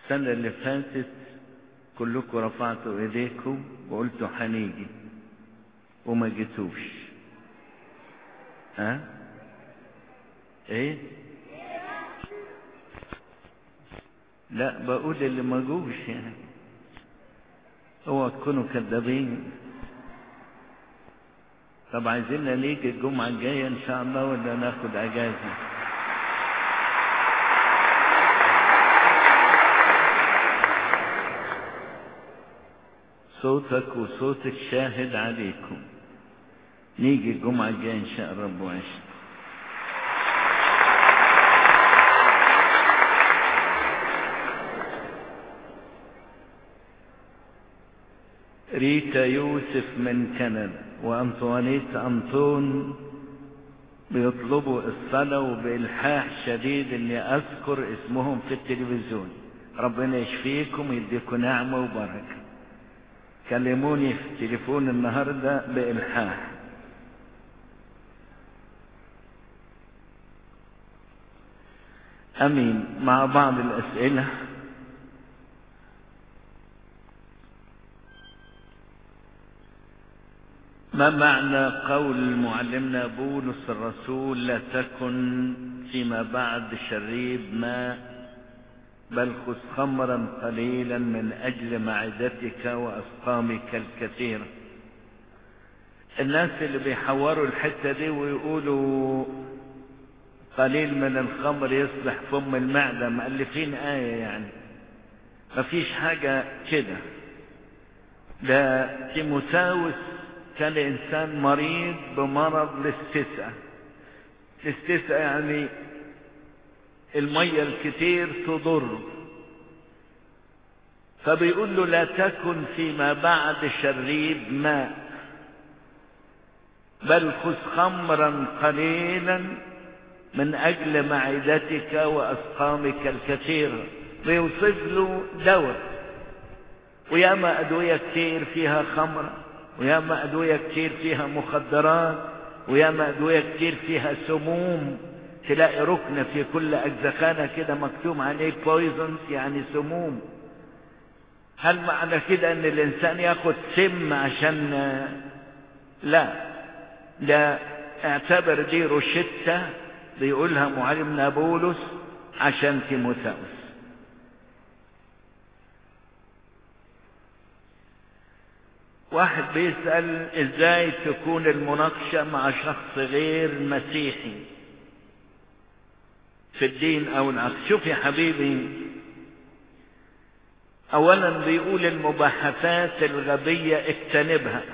السنة اللي فاتت كلكم رفعتوا ايديكم وقلتوا هنيجي وما جيتوش ها ايه لا بقول اللي ما جوش يعني اوعوا تكونوا كذابين طب عايزيننا نيجي الجمعة الجاية ان شاء الله ولا ناخد اجازة صوتك وصوتك شاهد عليكم نيجي الجمعة الجاية ان شاء رب وعشت ريتا يوسف من كندا وأنطوانيت أنطون بيطلبوا الصلاة وبإلحاح شديد إني أذكر اسمهم في التلفزيون ربنا يشفيكم ويديكم نعمة وبركة كلموني في التليفون النهاردة بإلحاح أمين مع بعض الأسئلة ما معنى قول معلمنا بولس الرسول لا تكن فيما بعد شريب ماء بل خذ خمرا قليلا من أجل معدتك وأسقامك الكثيرة الناس اللي بيحوروا الحتة دي ويقولوا قليل من الخمر يصلح فم المعدة مؤلفين آية يعني مفيش حاجة كده ده تيموساوس كان إنسان مريض بمرض الاستسقاء الاستسقاء يعني المية الكتير تضر فبيقول له لا تكن فيما بعد شريب ماء بل خذ خمرا قليلا من أجل معدتك وأسقامك الكثيرة بيوصف له دواء وياما أدوية كتير فيها خمرة وياما أدوية كتير فيها مخدرات وياما أدوية كتير فيها سموم تلاقي ركن في كل أجزخانة كده مكتوب عليه بويزنز يعني سموم هل معنى كده ان الانسان ياخد سم عشان لا ده اعتبر دي روشتة بيقولها معلمنا بولس عشان تيموثاوس واحد بيسأل ازاي تكون المناقشة مع شخص غير مسيحي في الدين او العكس شوف يا حبيبي اولا بيقول المباحثات الغبية اجتنبها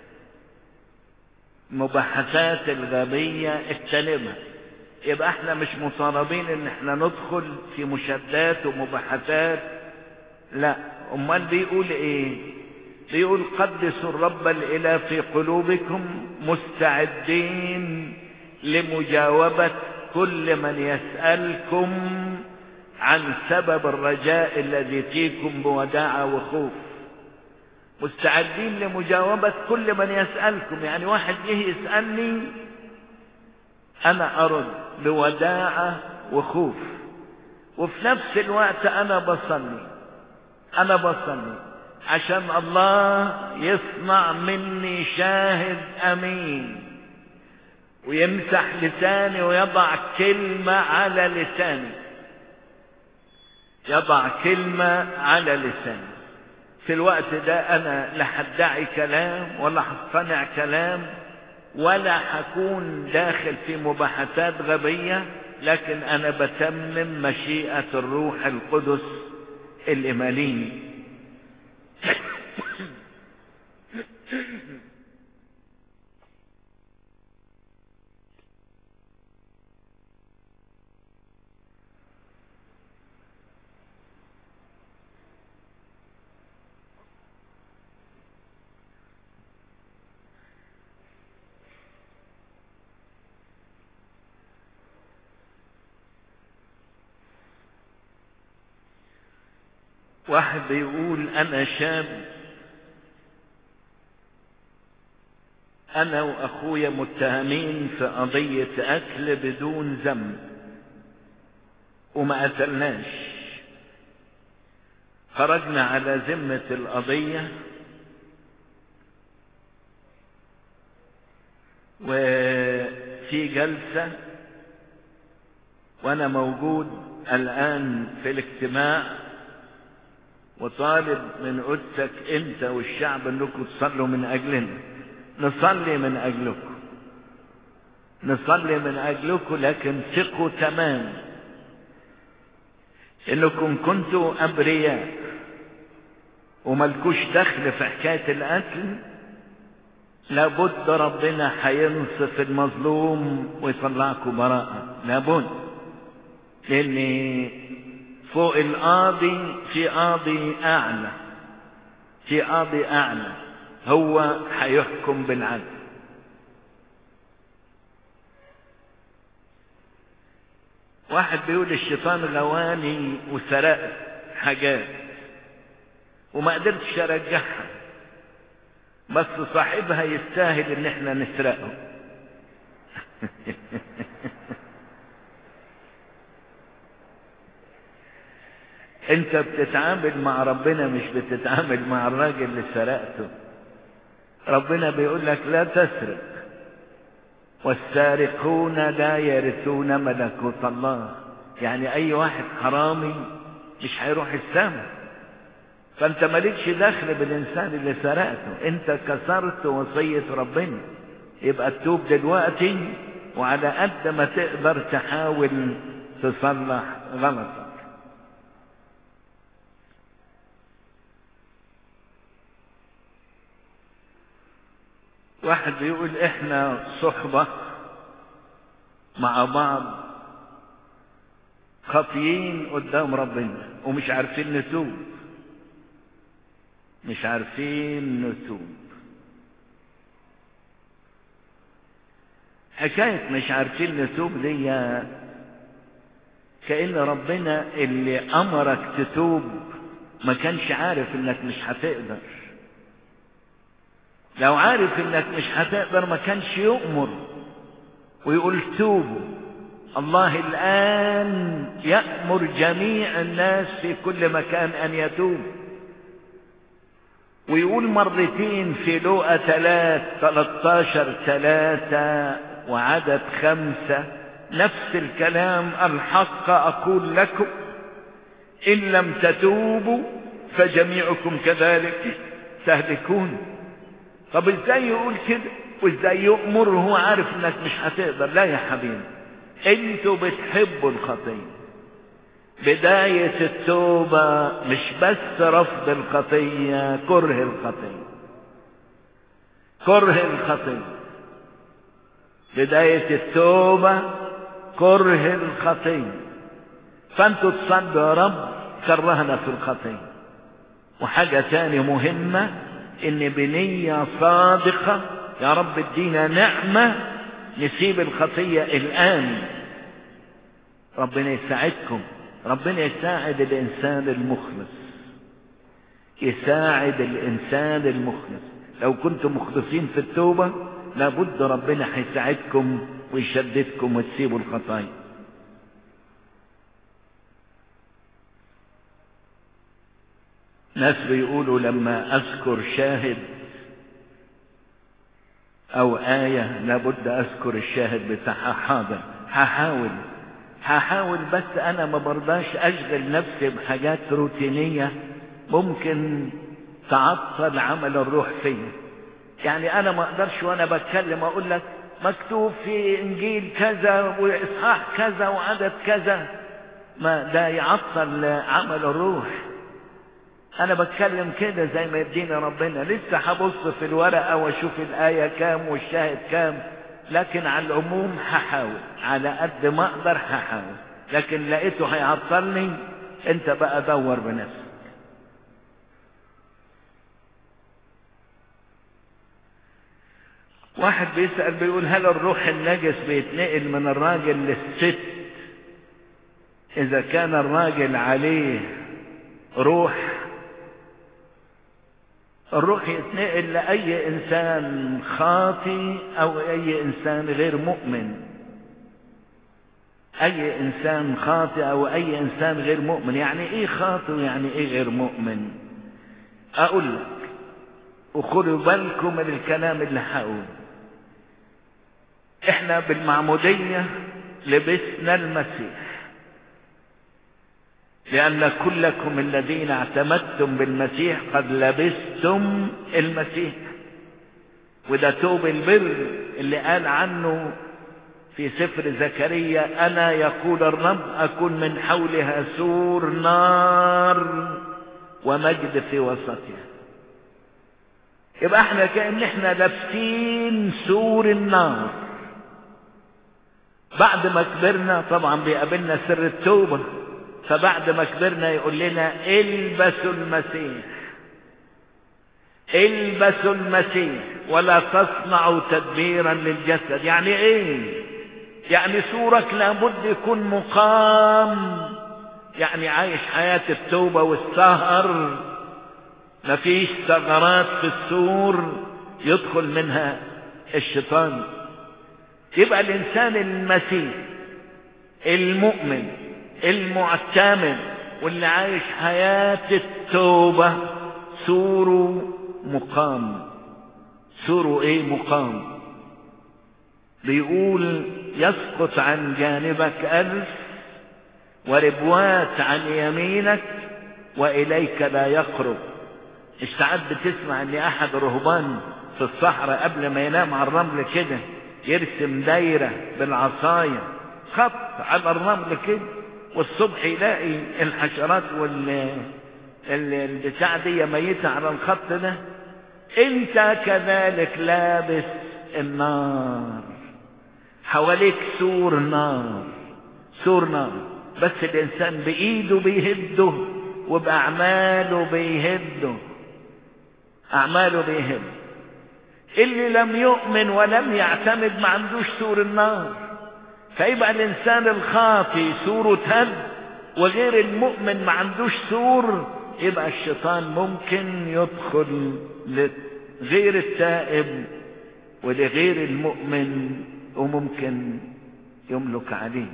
المباحثات الغبية اجتنبها يبقى احنا مش مطالبين ان احنا ندخل في مشادات ومباحثات لا امال بيقول ايه بيقول قدسوا الرب الاله في قلوبكم مستعدين لمجاوبة كل من يسألكم عن سبب الرجاء الذي فيكم بوداعة وخوف مستعدين لمجاوبة كل من يسألكم يعني واحد جه يسألني أنا أرد بوداعة وخوف وفي نفس الوقت أنا بصلي أنا بصلي عشان الله يصنع مني شاهد أمين ويمسح لساني ويضع كلمة على لساني يضع كلمة على لساني في الوقت ده أنا لا هدعي كلام ولا هصطنع كلام ولا هكون داخل في مباحثات غبية لكن أنا بتمم مشيئة الروح القدس اللي ماليني واحد بيقول انا شاب انا واخويا متهمين في قضية اكل بدون ذنب وما قتلناش خرجنا على ذمة القضية وفي جلسة وانا موجود الان في الاجتماع وطالب من قدسك انت والشعب انكم تصلوا من اجلنا نصلي من اجلكم نصلي من اجلكم لكن ثقوا تمام انكم كنتوا ابرياء وملكوش دخل في حكاية القتل لابد ربنا هينصف المظلوم ويطلعكم براءة لابد لان فوق القاضي في قاضي اعلى في قاضي اعلى هو هيحكم بالعدل واحد بيقول الشيطان غواني وسرقت حاجات وما قدرتش ارجعها بس صاحبها يستاهل ان احنا نسرقه انت بتتعامل مع ربنا مش بتتعامل مع الراجل اللي سرقته ربنا بيقول لك لا تسرق والسارقون لا يرثون ملكوت الله يعني اي واحد حرامي مش هيروح السماء فانت مالكش دخل بالانسان اللي سرقته انت كسرت وصية ربنا يبقى تتوب دلوقتي وعلى قد ما تقدر تحاول تصلح غلطك واحد بيقول احنا صحبة مع بعض خاطيين قدام ربنا ومش عارفين نتوب مش عارفين نتوب حكاية مش عارفين نتوب دي كأن ربنا اللي أمرك تتوب ما كانش عارف انك مش هتقدر لو عارف انك مش هتقدر ما كانش يؤمر ويقول توبوا الله الآن يأمر جميع الناس في كل مكان أن يتوبوا ويقول مرتين في لوقا ثلاث ثلاثة ثلاثة وعدد خمسة نفس الكلام الحق أقول لكم إن لم تتوبوا فجميعكم كذلك تهلكون طب ازاي يقول كده وازاي يؤمر وهو عارف انك مش هتقدر لا يا حبيبي انتوا بتحبوا الخطيه بداية التوبة مش بس رفض الخطية كره الخطية كره الخطية بداية التوبة كره الخطية فانتوا تصلوا يا رب كرهنا في الخطية وحاجة تانية مهمة ان بنية صادقة يا رب ادينا نعمة نسيب الخطية الآن ربنا يساعدكم ربنا يساعد الإنسان المخلص يساعد الإنسان المخلص لو كنتم مخلصين في التوبة لابد ربنا هيساعدكم ويشددكم وتسيبوا الخطايا ناس بيقولوا لما أذكر شاهد أو آية لابد أذكر الشاهد بتاعها حاضر هحاول هحاول بس أنا ما برضاش أشغل نفسي بحاجات روتينية ممكن تعطل عمل الروح فيا يعني أنا ما أقدرش وأنا بتكلم أقول لك مكتوب في إنجيل كذا وإصحاح كذا وعدد كذا ما ده يعطل عمل الروح انا بتكلم كده زي ما يدينا ربنا لسه هبص في الورقة واشوف الآية كام والشاهد كام لكن على العموم هحاول على قد ما اقدر هحاول لكن لقيته هيعطلني انت بقى دور بنفسك واحد بيسأل بيقول هل الروح النجس بيتنقل من الراجل للست اذا كان الراجل عليه روح الروح يتنقل لأي إنسان خاطي أو أي إنسان غير مؤمن اي انسان خاطئ او اي انسان غير مؤمن يعني ايه خاطئ ويعني ايه غير مؤمن اقول لك وخدوا بالكم من الكلام اللي هقوله احنا بالمعمودية لبسنا المسيح لأن كلكم الذين اعتمدتم بالمسيح قد لبستم المسيح وده توب البر اللي قال عنه في سفر زكريا أنا يقول الرب أكون من حولها سور نار ومجد في وسطها يبقى احنا كأن احنا لابسين سور النار بعد ما كبرنا طبعا بيقابلنا سر التوبة فبعد ما كبرنا يقول لنا البسوا المسيح البسوا المسيح ولا تصنعوا تدبيرا للجسد يعني ايه يعني سورك لابد يكون مقام يعني عايش حياة التوبة والسهر مفيش ثغرات في السور يدخل منها الشيطان يبقى الانسان المسيح المؤمن المعتمد واللي عايش حياة التوبة سوره مقام سوره ايه مقام بيقول يسقط عن جانبك ألف وربوات عن يمينك وإليك لا يقرب استعد تسمع ان احد رهبان في الصحراء قبل ما ينام على الرمل كده يرسم دايرة بالعصاية خط على الرمل كده والصبح يلاقي الحشرات وال البتاع دي ميتة على الخط ده انت كذلك لابس النار حواليك سور نار سور نار بس الانسان بايده بيهده وباعماله بيهده اعماله بيهد اللي لم يؤمن ولم يعتمد ما عندوش سور النار فيبقى الانسان الخاطي سوره تهد وغير المؤمن ما عندوش سور يبقى الشيطان ممكن يدخل لغير التائب ولغير المؤمن وممكن يملك عليه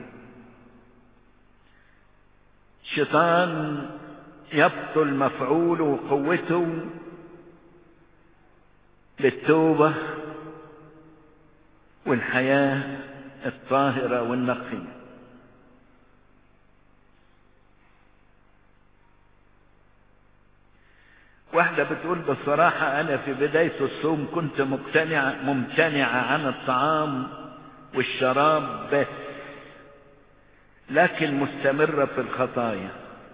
الشيطان يبطل مفعوله وقوته بالتوبة والحياة الطاهرة والنقية واحدة بتقول بصراحة أنا في بداية الصوم كنت مقتنع ممتنعة عن الطعام والشراب بس لكن مستمرة في الخطايا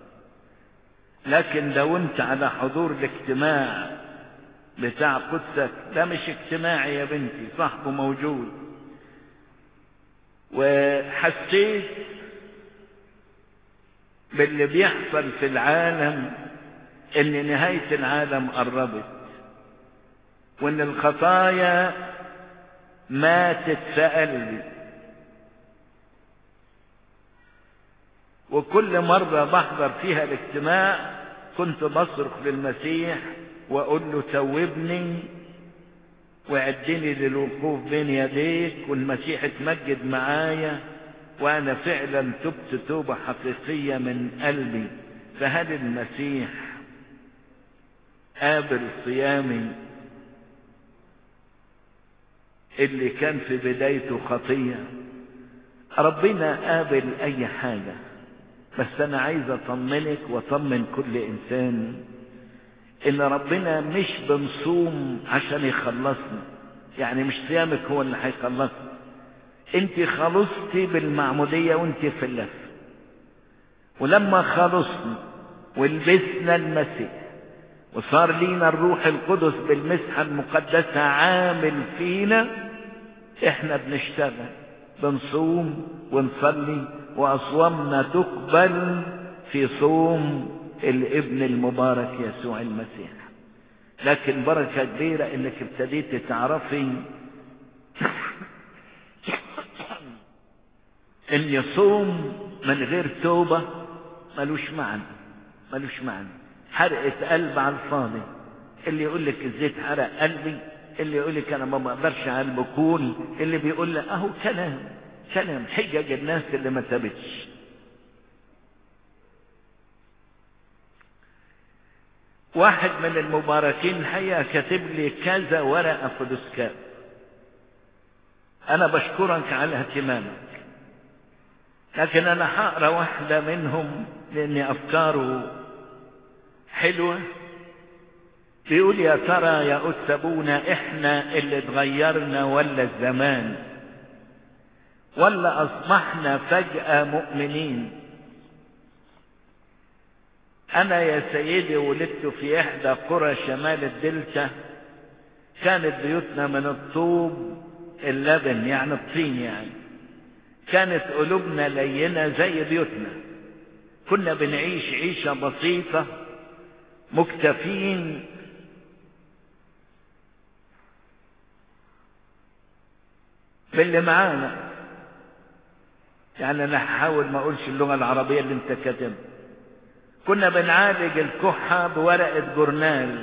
لكن داومت على حضور الاجتماع بتاع قدسك ده مش اجتماعي يا بنتي صاحبه موجود وحسيت باللي بيحصل في العالم ان نهاية العالم قربت وان الخطايا ماتت في قلبي وكل مرة بحضر فيها الاجتماع كنت بصرخ للمسيح واقول له توبني وعدني للوقوف بين يديك والمسيح اتمجد معايا وانا فعلا تبت توبة حقيقية من قلبي فهل المسيح قابل صيامي اللي كان في بدايته خطية ربنا قابل اي حاجة بس انا عايز اطمنك واطمن كل انسان ان ربنا مش بنصوم عشان يخلصنا يعني مش صيامك هو اللي هيخلصنا انت خلصتي بالمعمودية وانت في اللف ولما خلصنا ولبسنا المسيح وصار لينا الروح القدس بالمسحة المقدسة عامل فينا احنا بنشتغل بنصوم ونصلي واصوامنا تقبل في صوم الابن المبارك يسوع المسيح لكن بركة كبيرة انك ابتديت تعرفي ان يصوم من غير توبة ملوش معنى ملوش معنى حرقة قلب على الفاضي اللي يقول لك الزيت حرق قلبي اللي يقول لك انا ما بقدرش على البكول اللي بيقول لك اهو كلام كلام حجج الناس اللي ما تبتش واحد من المباركين الحقيقة كاتب لي كذا ورقة فلوسكاب أنا بشكرك على اهتمامك لكن أنا هقرا واحدة منهم لأن أفكاره حلوة بيقول يا ترى يا أتبونا إحنا اللي اتغيرنا ولا الزمان ولا أصبحنا فجأة مؤمنين أنا يا سيدي ولدت في إحدى قرى شمال الدلتا كانت بيوتنا من الطوب اللبن يعني الطين يعني كانت قلوبنا لينة زي بيوتنا كنا بنعيش عيشة بسيطة مكتفين باللي معانا يعني انا هحاول ما اقولش اللغة العربية اللي انت كاتبها كنا بنعالج الكحة بورقة جورنال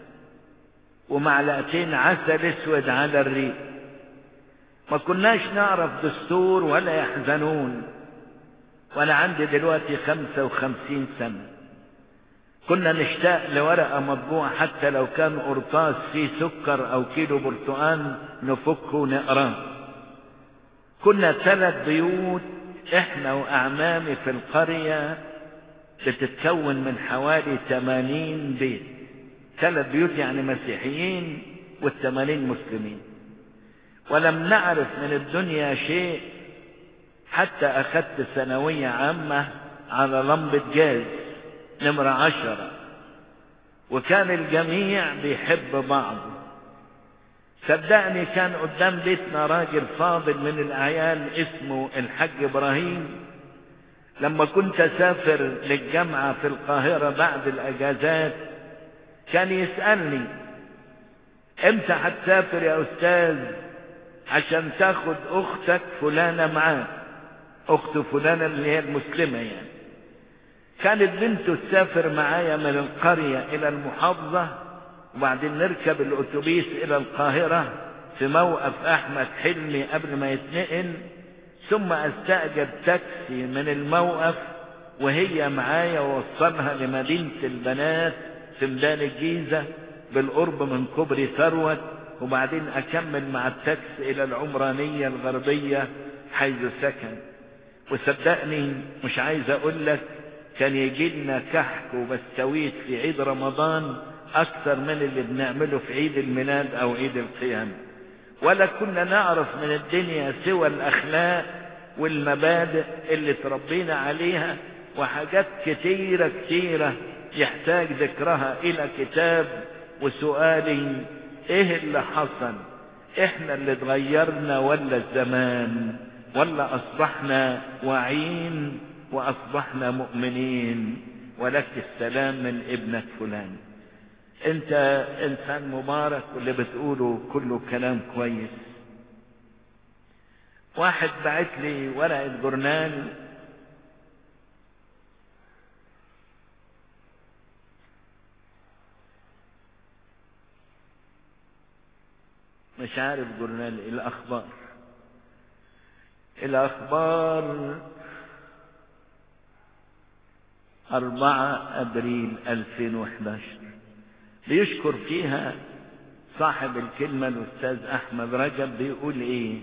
ومعلقتين عسل اسود على الريق ما كناش نعرف دستور ولا يحزنون وانا عندي دلوقتي خمسة وخمسين سنة كنا نشتاق لورقة مطبوعة حتى لو كان قرطاس فيه سكر او كيلو برتقال نفكه ونقراه كنا ثلاث بيوت احنا واعمامي في القرية بتتكون من حوالي 80 بيت ثلاث بيوت يعني مسيحيين والثمانين مسلمين ولم نعرف من الدنيا شيء حتى أخذت ثانوية عامة على لمبة جاز نمرة عشرة وكان الجميع بيحب بعضه صدقني كان قدام بيتنا راجل فاضل من الأعيان اسمه الحاج إبراهيم لما كنت أسافر للجامعة في القاهرة بعد الأجازات كان يسألني امتى هتسافر يا أستاذ عشان تاخد أختك فلانة معاك أخت فلانة اللي هي المسلمة يعني كانت بنته تسافر معايا من القرية إلى المحافظة وبعدين نركب الأتوبيس إلى القاهرة في موقف أحمد حلمي قبل ما يتنقل ثم استأجر تاكسي من الموقف وهي معايا ووصلها لمدينة البنات في ميدان الجيزة بالقرب من كوبري ثروت وبعدين أكمل مع التاكسي إلى العمرانية الغربية حيث سكن وصدقني مش عايز أقول لك كان يجي لنا كحك وبسكويت في عيد رمضان أكثر من اللي بنعمله في عيد الميلاد أو عيد القيامة ولا كنا نعرف من الدنيا سوى الأخلاق والمبادئ اللي تربينا عليها وحاجات كتيرة كتيرة يحتاج ذكرها إلى كتاب وسؤالي إيه اللي حصل إحنا اللي اتغيرنا ولا الزمان ولا أصبحنا واعين وأصبحنا مؤمنين ولك السلام من ابنك فلان انت انسان مبارك واللي بتقوله كله كلام كويس واحد بعت لي ورقة جورنال مش عارف جورنال الاخبار الاخبار أربعة أبريل 2011 بيشكر فيها صاحب الكلمة الأستاذ أحمد رجب بيقول إيه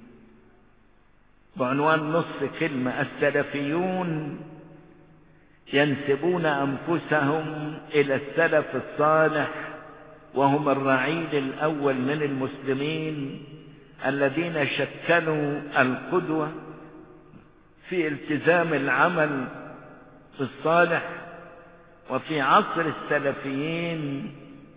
بعنوان نص كلمة السلفيون ينسبون أنفسهم إلى السلف الصالح وهم الرعيل الأول من المسلمين الذين شكلوا القدوة في التزام العمل الصالح وفي عصر السلفيين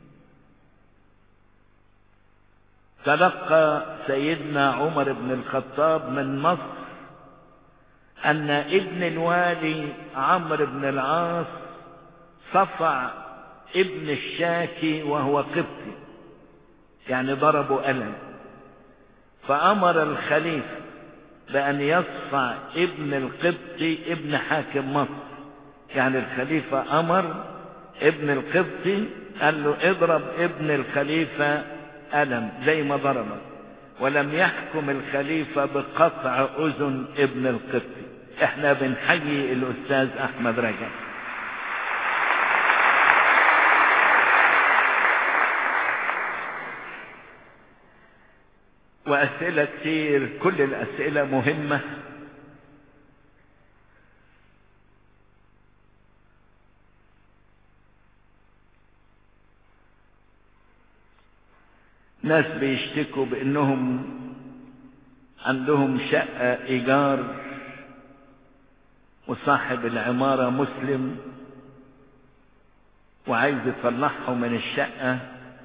تلقى سيدنا عمر بن الخطاب من مصر أن ابن الوالي عمرو بن العاص صفع ابن الشاكي وهو قبطي يعني ضربه ألم فأمر الخليفة بأن يصفع ابن القبطي ابن حاكم مصر يعني الخليفة أمر ابن القبطي قال له اضرب ابن الخليفة ألم زي ما ضربه ولم يحكم الخليفة بقطع أذن ابن القبطي احنا بنحيي الأستاذ أحمد رجب وأسئلة كتير كل الأسئلة مهمة ناس بيشتكوا بانهم عندهم شقة ايجار وصاحب العمارة مسلم وعايز يطلعهم من الشقة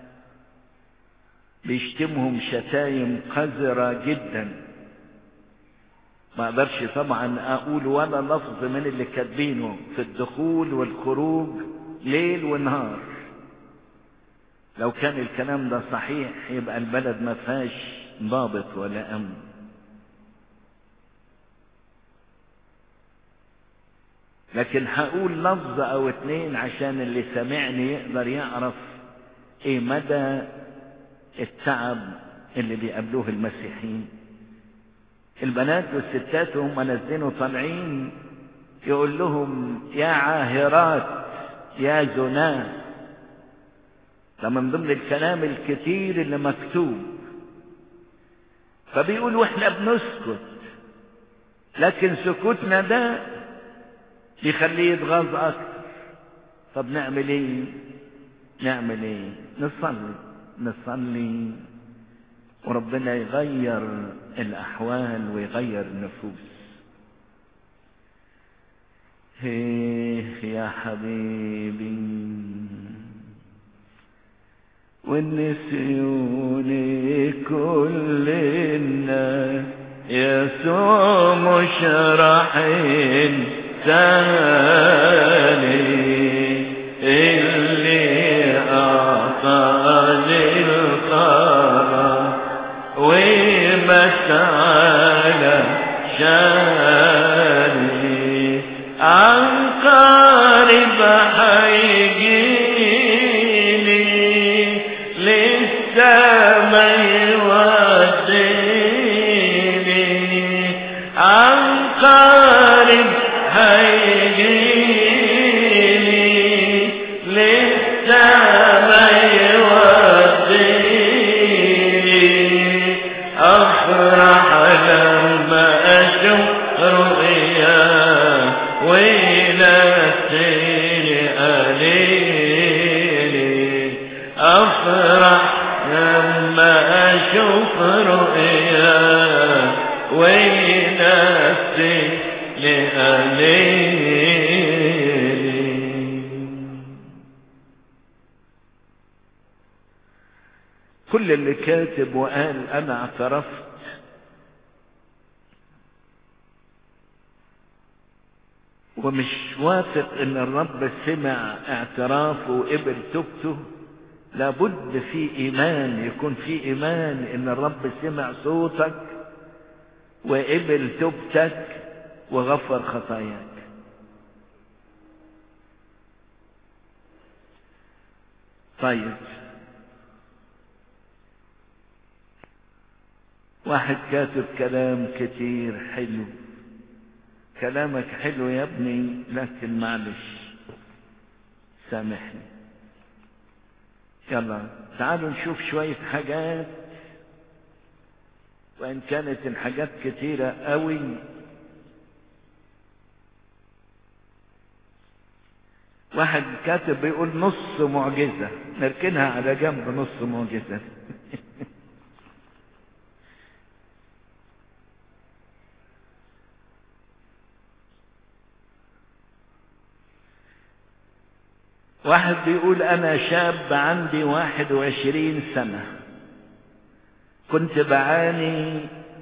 بيشتمهم شتايم قذرة جدا ما اقدرش طبعا اقول ولا لفظ من اللي كاتبينه في الدخول والخروج ليل ونهار لو كان الكلام ده صحيح يبقى البلد ما فيهاش ضابط ولا امن لكن هقول لفظ او اتنين عشان اللي سمعني يقدر يعرف ايه مدى التعب اللي بيقابلوه المسيحيين البنات والستات وهم نازلين وطالعين يقول لهم يا عاهرات يا زناه ده من ضمن الكلام الكتير اللي مكتوب فبيقول واحنا بنسكت لكن سكوتنا ده يخليه يتغاظ اكتر طب نعمل ايه نعمل ايه نصلي نصلي وربنا يغير الاحوال ويغير النفوس هيه يا حبيبي والنسيون كل الناس يسوع مش راح ينساني اللي أعطاني القرار ومس على شاني عن قارب حيجيني للسما يوديني عن قارب هيجيني للسما يوديني أفرح لما أشوف رؤيا وينسيني قليلي أفرح لما أشوف رؤيا وينسيني قليلي كل اللي كاتب وقال انا اعترفت ومش واثق ان الرب سمع اعترافه وقبل توبته لابد في ايمان يكون في ايمان ان الرب سمع صوتك وقبل توبتك وغفر خطاياك طيب واحد كاتب كلام كتير حلو كلامك حلو يا ابني لكن معلش سامحني يلا تعالوا نشوف شوية حاجات وإن كانت الحاجات كتيرة قوي واحد كاتب بيقول نص معجزة نركنها على جنب نص معجزة واحد بيقول انا شاب عندي واحد وعشرين سنة كنت بعاني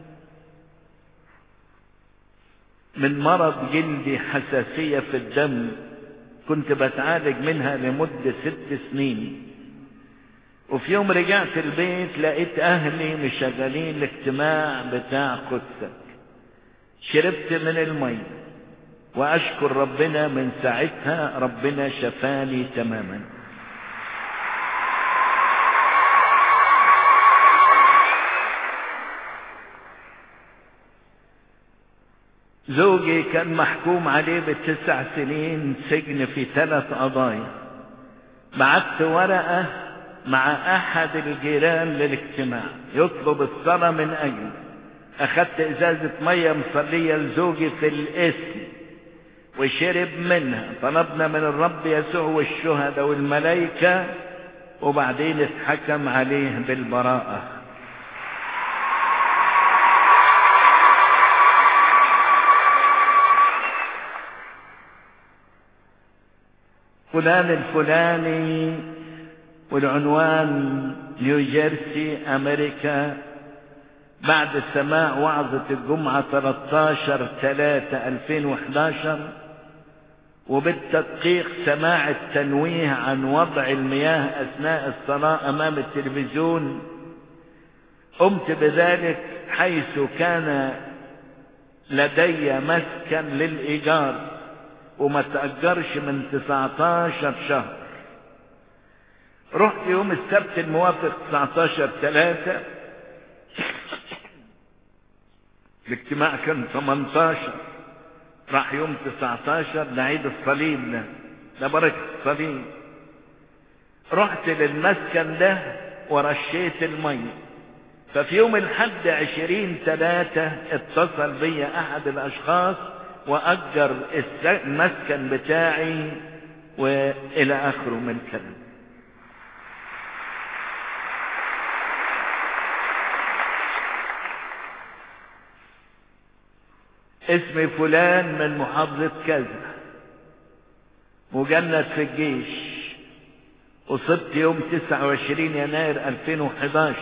من مرض جلدي حساسية في الدم كنت بتعالج منها لمدة ست سنين وفي يوم رجعت البيت لقيت اهلي مشغلين الاجتماع بتاع قدسك شربت من المي واشكر ربنا من ساعتها ربنا شفاني تماما زوجي كان محكوم عليه بتسع سنين سجن في ثلاث قضايا بعت ورقة مع أحد الجيران للاجتماع يطلب الصلاة من أجله أخذت إزازة مية مصلية لزوجي في الاسم وشرب منها طلبنا من الرب يسوع والشهداء والملائكة وبعدين اتحكم عليه بالبراءة فلان الفلاني والعنوان نيوجيرسي امريكا بعد سماع وعظة الجمعة 13 3 2011 وبالتدقيق سماع التنويه عن وضع المياه أثناء الصلاة أمام التلفزيون قمت بذلك حيث كان لدي مسكن للإيجار وما تأجرش من 19 شهر رحت يوم السبت الموافق 19 3 الاجتماع كان 18 راح يوم 19 لعيد الصليب ده ده بركة الصليب رحت للمسكن ده ورشيت المية ففي يوم الحد عشرين ثلاثة اتصل بي احد الاشخاص واجر المسكن بتاعي والى اخره من كلام اسمي فلان من محافظة كذا مجند في الجيش أصبت يوم 29 يناير 2011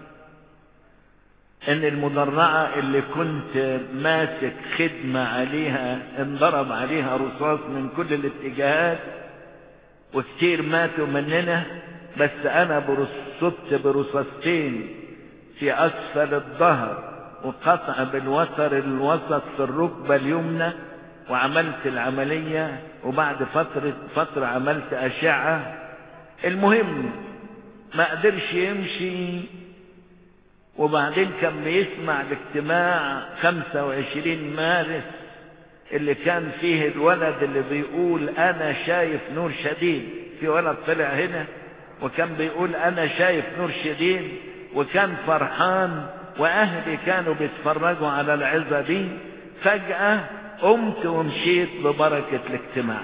ان المدرعة اللي كنت ماسك خدمة عليها انضرب عليها رصاص من كل الاتجاهات وكتير ماتوا مننا بس انا صبت برصاصتين في اسفل الظهر وقطع بالوتر الوسط في الركبة اليمنى وعملت العملية وبعد فترة فترة عملت أشعة المهم ما قدرش يمشي وبعدين كان بيسمع الاجتماع 25 مارس اللي كان فيه الولد اللي بيقول انا شايف نور شديد في ولد طلع هنا وكان بيقول انا شايف نور شديد وكان فرحان واهلي كانوا بيتفرجوا على العظة دي فجأة قمت ومشيت ببركة الاجتماع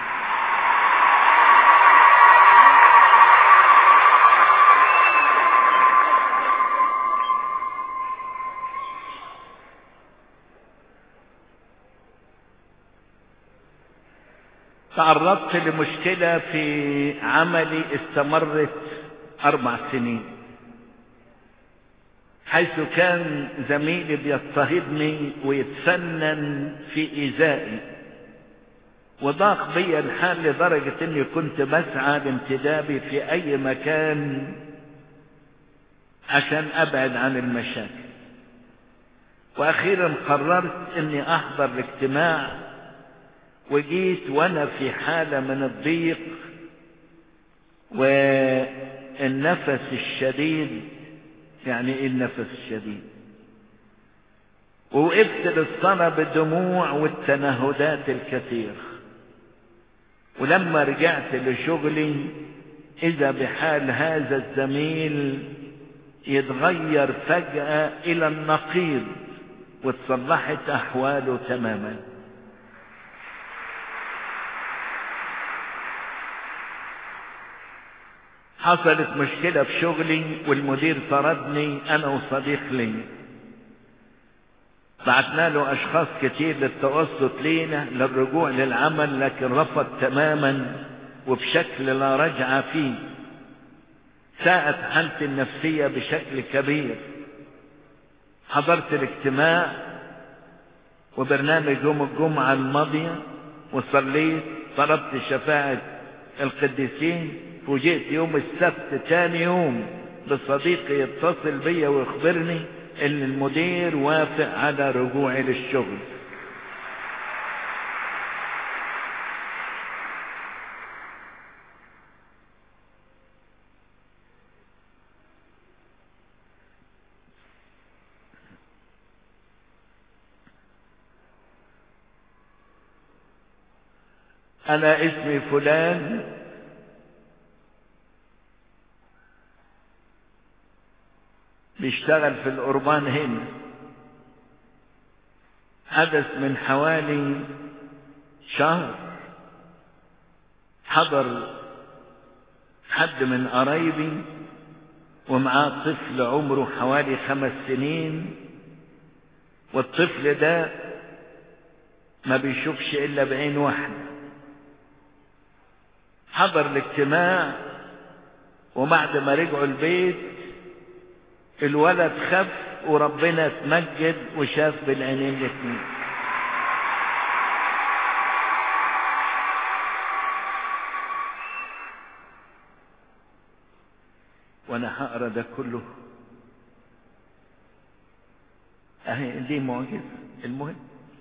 تعرضت لمشكلة في عملي استمرت أربع سنين حيث كان زميلي بيضطهدني ويتفنن في إيذائي وضاق بي الحال لدرجة اني كنت بسعى لانتدابي في اي مكان عشان ابعد عن المشاكل واخيرا قررت اني احضر الاجتماع وجيت وانا في حالة من الضيق والنفس الشديد يعني ايه النفس الشديد ووقفت للصلاة بالدموع والتنهدات الكثيرة ولما رجعت لشغلي اذا بحال هذا الزميل يتغير فجأة الى النقيض واتصلحت احواله تماما حصلت مشكلة في شغلي والمدير طردني انا وصديق لي بعتنا له اشخاص كتير للتوسط لينا للرجوع للعمل لكن رفض تماما وبشكل لا رجعة فيه ساءت حالتي النفسية بشكل كبير حضرت الاجتماع وبرنامج يوم الجمعة الماضية وصليت طلبت شفاعة القديسين فوجئت يوم السبت تاني يوم بصديقي يتصل بيا ويخبرني ان المدير وافق على رجوعي للشغل انا اسمي فلان بيشتغل في القربان هنا حدث من حوالي شهر حضر حد من قرايبي ومعاه طفل عمره حوالي خمس سنين والطفل ده ما بيشوفش الا بعين واحده حضر الاجتماع وبعد ما رجعوا البيت الولد خف وربنا اتمجد وشاف بالعينين الاثنين وانا هقرا ده كله اهي دي معجزه المهم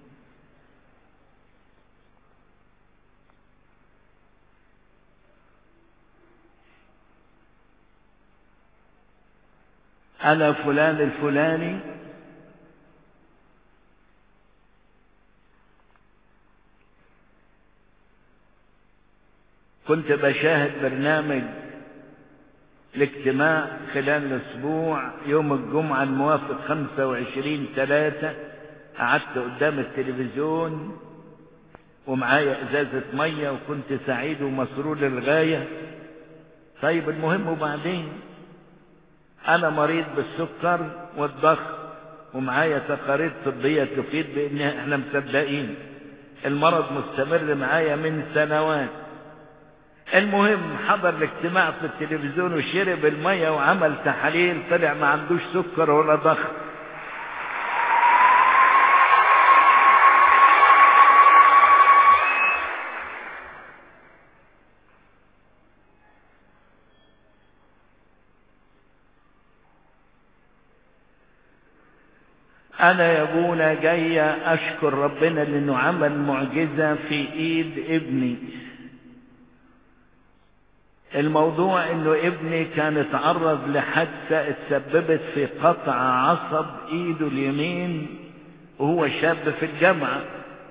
انا فلان الفلاني كنت بشاهد برنامج الاجتماع خلال الاسبوع يوم الجمعة الموافق 25 ثلاثة قعدت قدام التلفزيون ومعايا ازازة مية وكنت سعيد ومسرور للغاية طيب المهم وبعدين انا مريض بالسكر والضغط ومعايا تقارير طبية تفيد بان احنا مصدقين المرض مستمر معايا من سنوات المهم حضر الاجتماع في التلفزيون وشرب المية وعمل تحاليل طلع ما عندوش سكر ولا ضغط انا يا ابونا جاي اشكر ربنا لانه عمل معجزة في ايد ابني الموضوع انه ابني كان اتعرض لحادثة اتسببت في قطع عصب ايده اليمين وهو شاب في الجامعة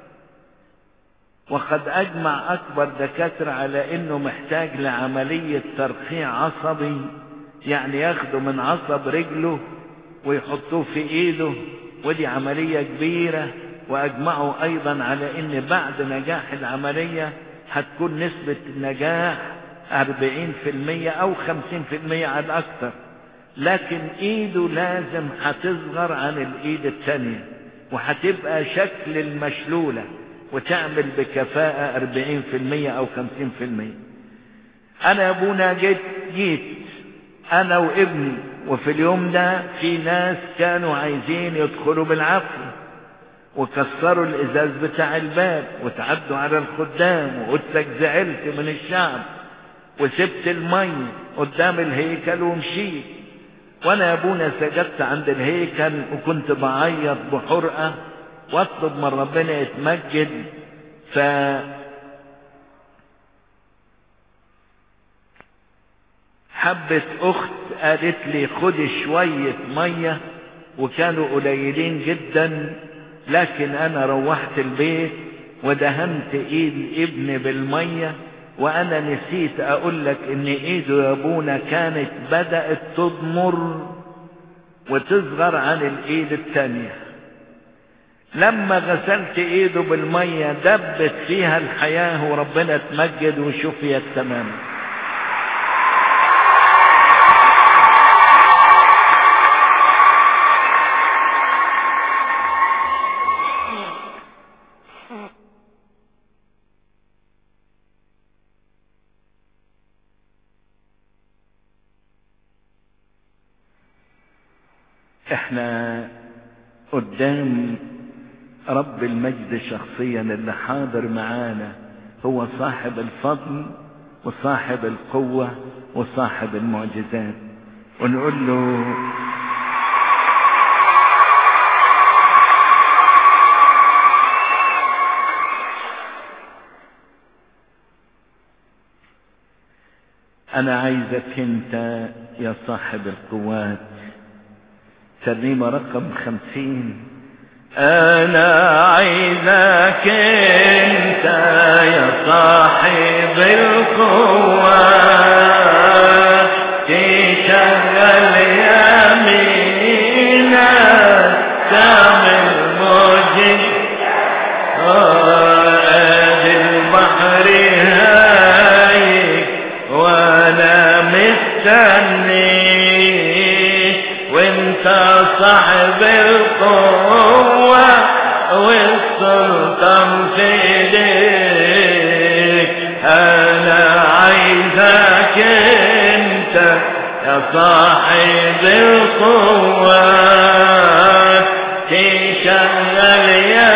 وقد اجمع اكبر دكاترة على انه محتاج لعملية ترقيع عصبي يعني ياخده من عصب رجله ويحطوه في ايده ودي عملية كبيرة واجمعوا ايضا على ان بعد نجاح العملية هتكون نسبة النجاح أربعين في المية أو خمسين في المية على الأكثر لكن إيده لازم هتصغر عن الإيد التانية وهتبقى شكل المشلولة وتعمل بكفاءة أربعين في المية أو خمسين في المية أنا يا أبونا جيت جيت أنا وابني وفي اليوم ده في ناس كانوا عايزين يدخلوا بالعافية وكسروا الإزاز بتاع الباب وتعدوا على الخدام وقلت لك زعلت من الشعب وسبت المي قدام الهيكل ومشيت وانا يا ابونا سجدت عند الهيكل وكنت بعيط بحرقة واطلب من ربنا يتمجد ف حبت اخت قالت لي خدي شوية مية وكانوا قليلين جدا لكن انا روحت البيت ودهنت ايد ابني بالميه وانا نسيت اقول لك ان ايده يا ابونا كانت بدأت تضمر وتصغر عن الايد التانية لما غسلت ايده بالمية دبت فيها الحياة وربنا اتمجد وشفيت تماما احنا قدام رب المجد شخصيا اللي حاضر معانا هو صاحب الفضل وصاحب القوة وصاحب المعجزات ونقول له انا عايزك انت يا صاحب القوات ترنيمة رقم خمسين أنا عايزك أنت يا صاحب القوة تشغل يمينا تعمل موجد قائد البحر هايج وانا مستني وانت صاحب القوة والسلطان في ايديك انا عايزك انت يا صاحب القوة تشغل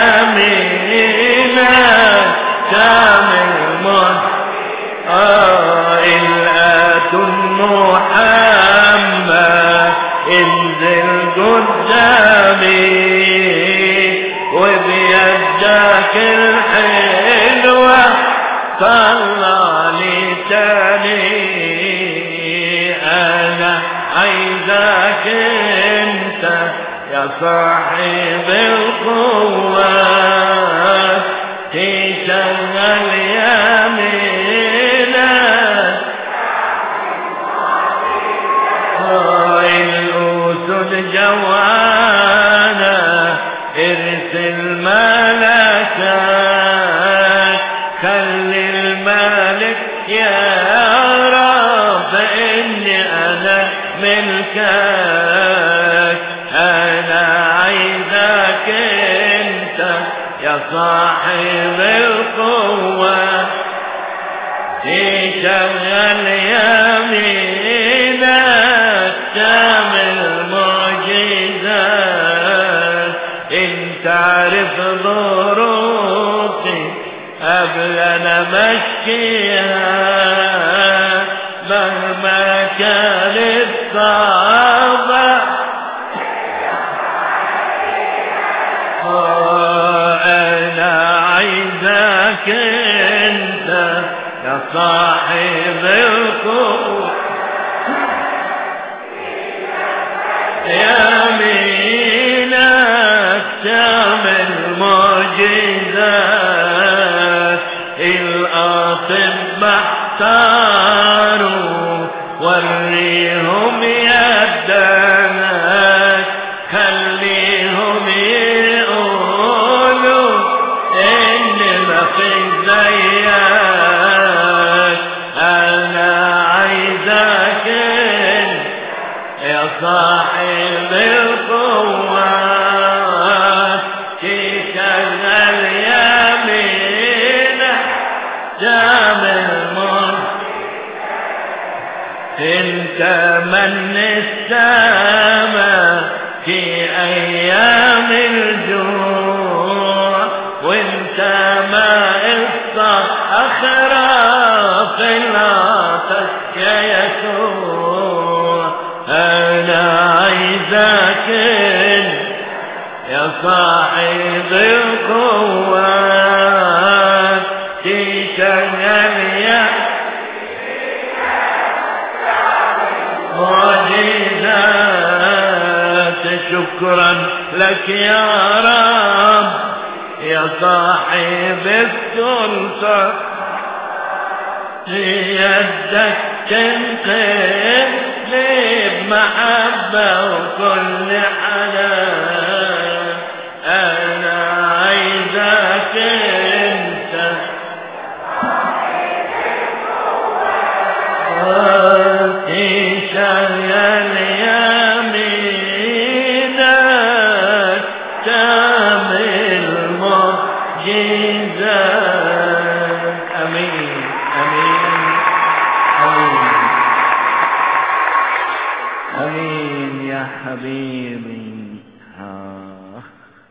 يمينك تعمل مد آه الآت محمد انزل قدامي وبيدك الحلوة طلع لي تاني انا عايزك انت يا صاحب القوة تشغل يمينك الأسد جوانا ارسل ملكك خلي الملك يعرف اني انا ملكك انا عايزك انت يا صاحب القوة تشغل يمينك تعمل معجزات انت عارف ظروفي قبل انا مشيها مهما كانت صعبة انا عايزك انت يا صاحب القوة يمينك تعمل معجزات الأطباء احتاروا وريهم يدك خليهم يقولوا ان ما في زيك انا عايزك انت يا صاحب القوة تشغل يمينك تعمل مر انت من السماء في ايام الجوع وانت ما الصخرة في العطش يا يسوع انا عايزك انت يا صاحب القوة تشغل يا معجزات شكرا لك يا رب يا صاحب السلطة يدك تنقذ لي بمحبة وكل حنان أنا عايزك أنت تشغل يمينك تعمل معجزات أمين أمين أمين أمين يا حبيبي آه.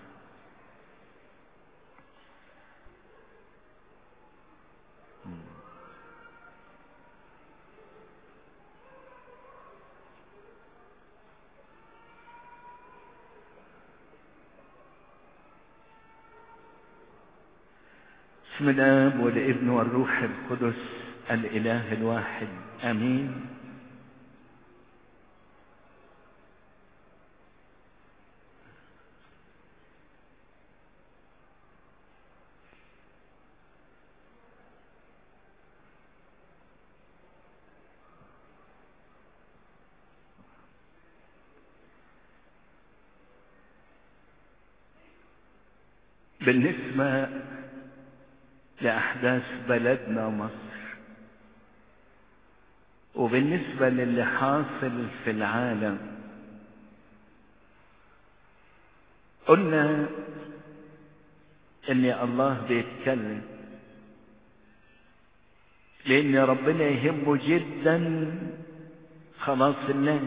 بسم الاب والابن والروح القدس الاله الواحد امين بالنسبة لأحداث بلدنا مصر وبالنسبة للي حاصل في العالم قلنا ان الله بيتكلم لان ربنا يهمه جدا خلاص الناس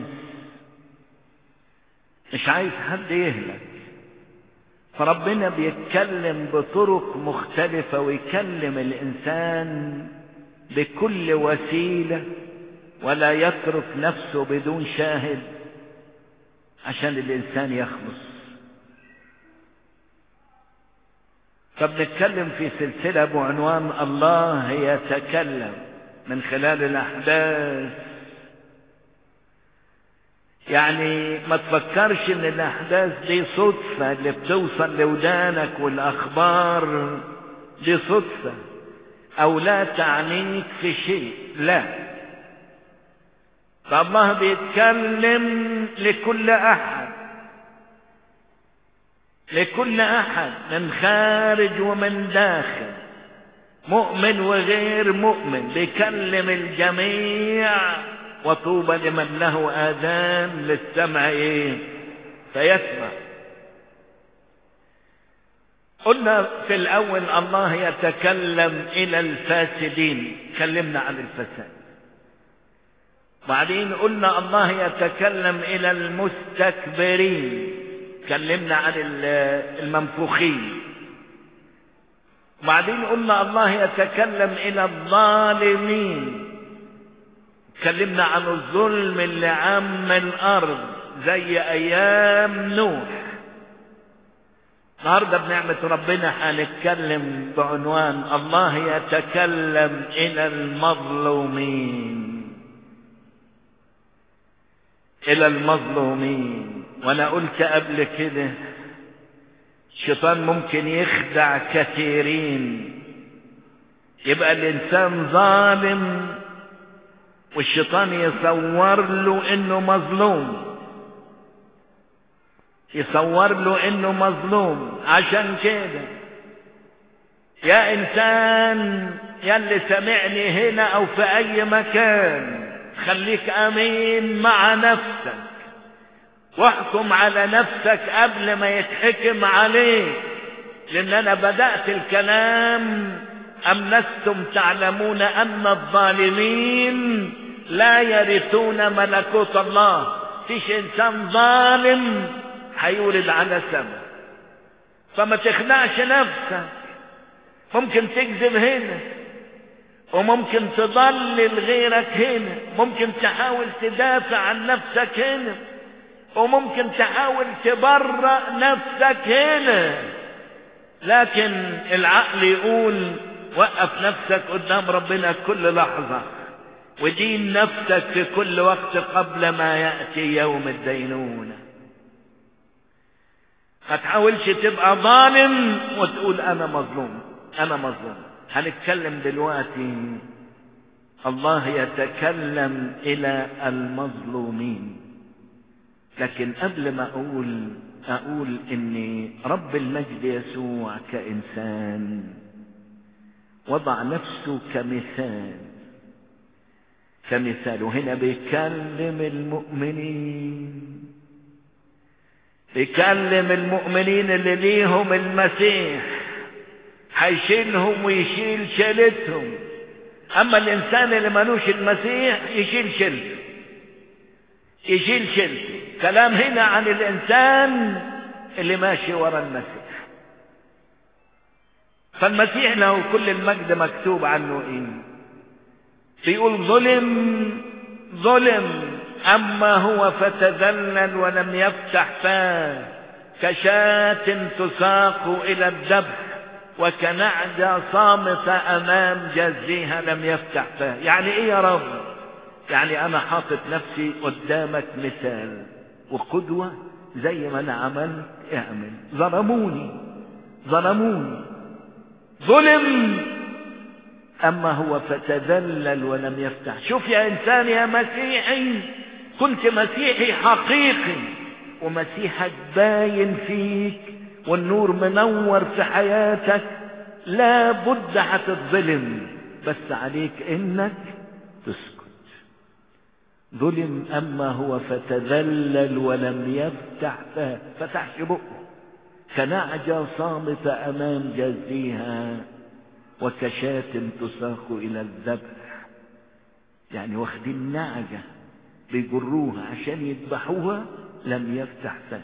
مش عايز حد يهلك فربنا بيتكلم بطرق مختلفة ويكلم الإنسان بكل وسيلة ولا يترك نفسه بدون شاهد عشان الإنسان يخلص فبنتكلم في سلسلة بعنوان الله يتكلم من خلال الأحداث يعني ما تفكرش ان الاحداث دي صدفة اللي بتوصل لودانك والاخبار دي صدفة او لا تعنيك في شيء لا فالله بيتكلم لكل احد لكل احد من خارج ومن داخل مؤمن وغير مؤمن بيكلم الجميع وطوبى لمن له آذان للسمع إيه فيسمع قلنا في الأول الله يتكلم إلى الفاسدين تكلمنا عن الفساد بعدين قلنا الله يتكلم إلى المستكبرين تكلمنا عن المنفوخين بعدين قلنا الله يتكلم إلى الظالمين اتكلمنا عن الظلم اللي عم الارض زي ايام نوح النهارده بنعمة ربنا هنتكلم بعنوان الله يتكلم الى المظلومين الى المظلومين وانا قلت قبل كده الشيطان ممكن يخدع كثيرين يبقى الانسان ظالم والشيطان يصور له انه مظلوم يصور له انه مظلوم عشان كده يا انسان يا اللي سمعني هنا او في اي مكان خليك امين مع نفسك واحكم على نفسك قبل ما يتحكم عليك لان انا بدأت الكلام ام لستم تعلمون ان الظالمين لا يرثون ملكوت الله فيش انسان ظالم هيورد على سما فما تخدعش نفسك ممكن تكذب هنا وممكن تضلل غيرك هنا ممكن تحاول تدافع عن نفسك هنا وممكن تحاول تبرأ نفسك هنا لكن العقل يقول وقف نفسك قدام ربنا كل لحظة ودين نفسك في كل وقت قبل ما يأتي يوم الدينونة ما تحاولش تبقى ظالم وتقول أنا مظلوم أنا مظلوم هنتكلم دلوقتي الله يتكلم إلى المظلومين لكن قبل ما أقول أقول إن رب المجد يسوع كإنسان وضع نفسه كمثال كمثال وهنا بيكلم المؤمنين بيكلم المؤمنين اللي ليهم المسيح هيشيلهم ويشيل شيلتهم اما الانسان اللي ملوش المسيح يشيل شيلته يشيل شيلته كلام هنا عن الانسان اللي ماشي ورا المسيح فالمسيح له كل المجد مكتوب عنه ايه بيقول ظلم ظلم اما هو فتذلل ولم يفتح فاه كشاة تساق الى الذبح وكنعجة صامتة امام جزيها لم يفتح فاه يعني ايه يا رب يعني انا حاطط نفسي قدامك مثال وقدوة زي ما انا عملت اعمل ظلموني ظلموني ظلم اما هو فتذلل ولم يفتح شوف يا انسان يا مسيحي كنت مسيحي حقيقي ومسيحك باين فيك والنور منور في حياتك لا بد هتتظلم بس عليك انك تسكت ظلم اما هو فتذلل ولم يفتح فاه فتحش بقه كنعجة صامتة امام جزيها وكشاة تساق الى الذبح يعني واخدين نعجة بيجروها عشان يذبحوها لم يفتح فاه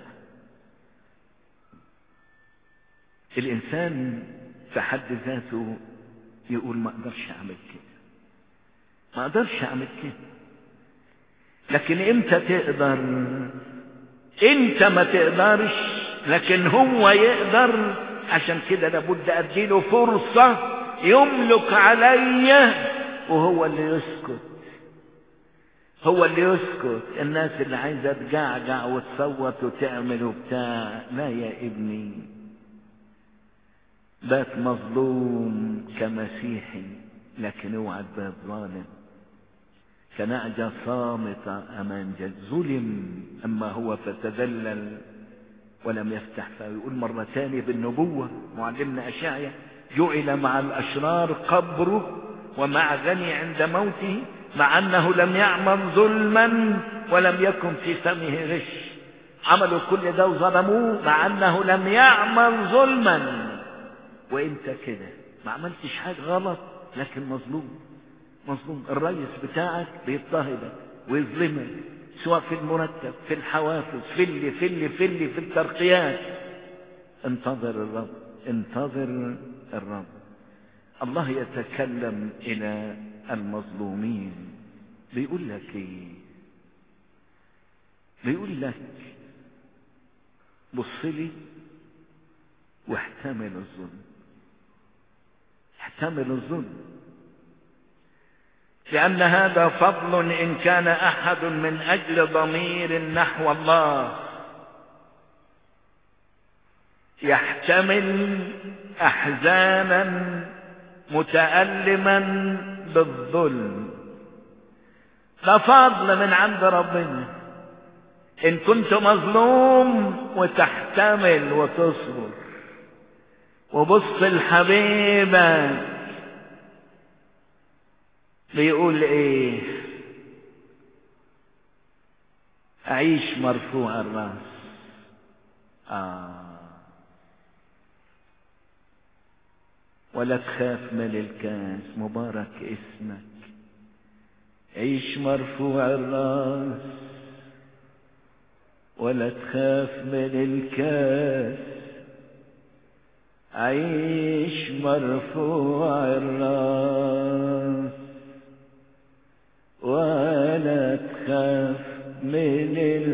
الانسان في حد ذاته يقول ما اقدرش اعمل كده ما اقدرش اعمل كده لكن امتى تقدر انت ما تقدرش لكن هو يقدر عشان كده لابد اديله فرصة يملك عليا وهو اللي يسكت هو اللي يسكت الناس اللي عايزة تجعجع وتصوت وتعمل وبتاع لا يا ابني بات مظلوم كمسيحي لكن اوعى تبات ظالم كنعجة صامتة أمان جد ظلم أما هو فتذلل ولم يفتح فيقول مرة ثانية بالنبوة معلمنا أشعيا جعل مع الأشرار قبره ومع غني عند موته مع أنه لم يعمل ظلما ولم يكن في فمه غش عملوا كل ده وظلموه مع أنه لم يعمل ظلما وانت كده ما عملتش حاجة غلط لكن مظلوم مظلوم الرئيس بتاعك بيضطهدك ويظلمك سواء في المرتب في الحوافز في اللي في اللي في اللي في الترقيات انتظر الرب انتظر الرب الله يتكلم الى المظلومين بيقول لك ايه بيقول لك بص لي واحتمل الظلم احتمل الظلم لأن هذا فضل إن كان أحد من أجل ضمير نحو الله يحتمل أحزانا متألما بالظلم ده فضل من عند ربنا إن كنت مظلوم وتحتمل وتصبر وبص الحبيبة بيقول ايه اعيش مرفوع الراس آه. ولا تخاف من الكاس مبارك اسمك عيش مرفوع الراس ولا تخاف من الكاس عيش مرفوع الراس ولا تخاف من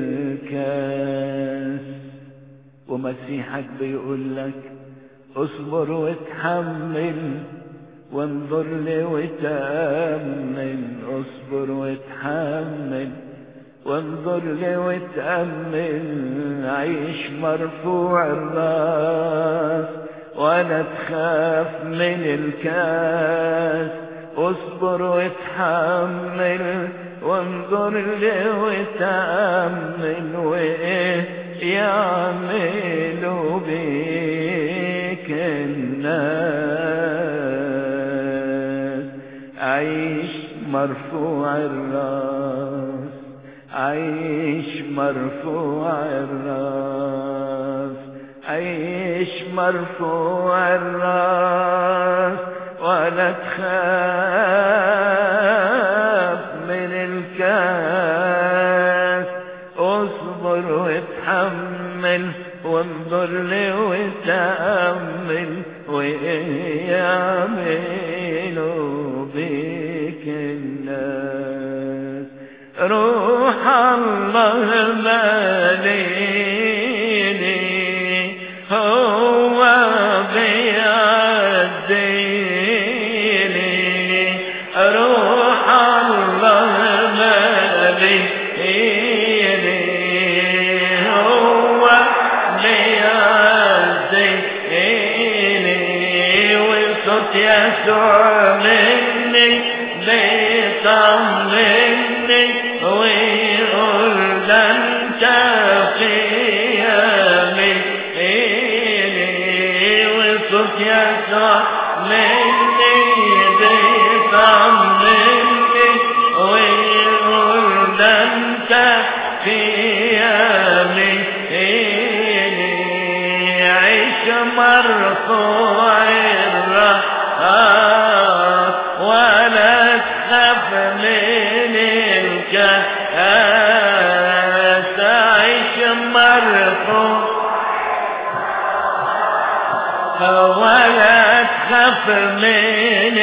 الكاس ومسيحك بيقول لك اصبر وتحمل وانظر لي وتأمل اصبر وتحمل وانظر لي وتأمل عيش مرفوع الراس ولا تخاف من الكاس اصبر وتحمل وانظر لي وتأمل وايه يعملوا بيك الناس عيش مرفوع الراس عيش مرفوع الراس عيش مرفوع الراس ولا تخاف من الكاس اصبر وتحمل وانظر لي وتأمل ويعملوا بك الناس روح الله ماليني هو بيديني روح الله ماليني هو بيديني وصوت يسوع مني بيطمني ويقول ده انت في يسوع مني بيطمني ويقول ده انت في يميني عيش مرفوع الرأس ولا تخاف من الكاس عيش مرفوع ولا تخاف من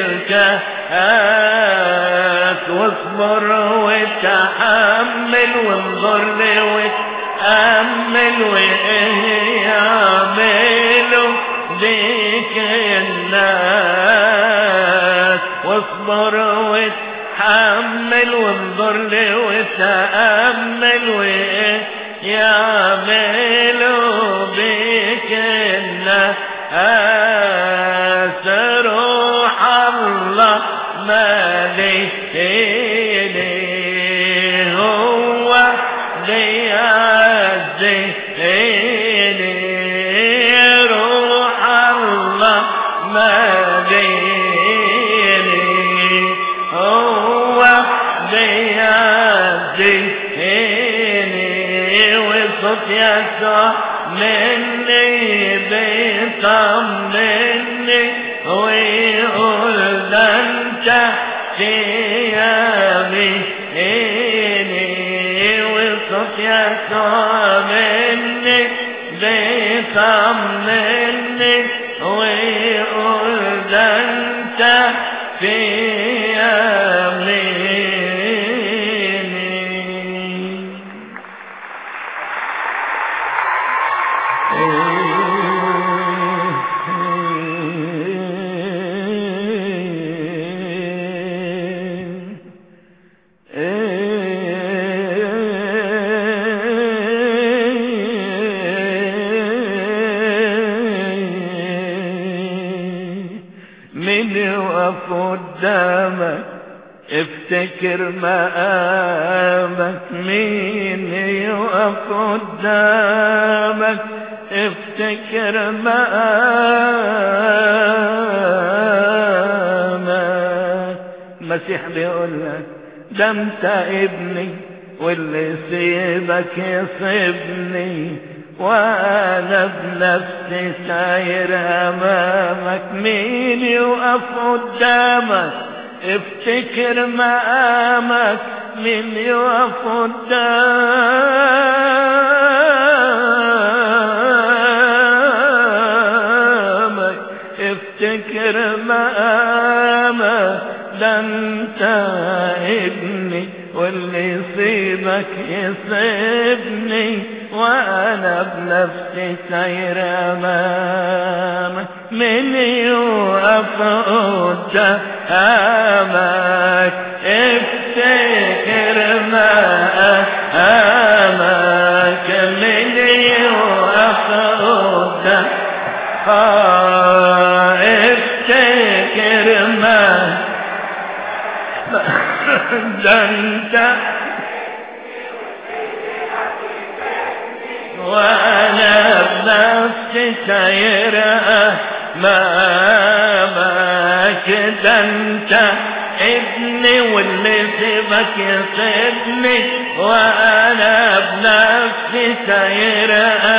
الكهات واصبر وتحمل وانظر لي وتأمل ويعملوا بك الناس واصبر وتحمل وانظر لي وتأمل ويعملوا بك الناس روح الله مالكني هو ليعزيني روح الله مالكني هو ليعزيني وصوت يسوع مني بيطمني ويقول ده انت في يميني وصوت يسوع مني بيطمني ويقول ده انت في يميني من يقف قدامك افتكر مقامك مين يقف قدامك افتكر مقامك المسيح بيقول لك ده انت ابني واللي يسيبك يصيبني وانا بنفسي ساير امامك مين يقف قدامك افتكر مقامك مين يقف قدامك افتكر مقامك ده انت ابني واللي يصيبك يصيبني وانا بنفسي سير امامك من يوقف قدامك افتكر مقامك من يوقف قدامك آه، افتكر ما ده انت وانا بنفسي سير امامك ده انت ابني واللي سيبك يسيبني وانا بنفسي سير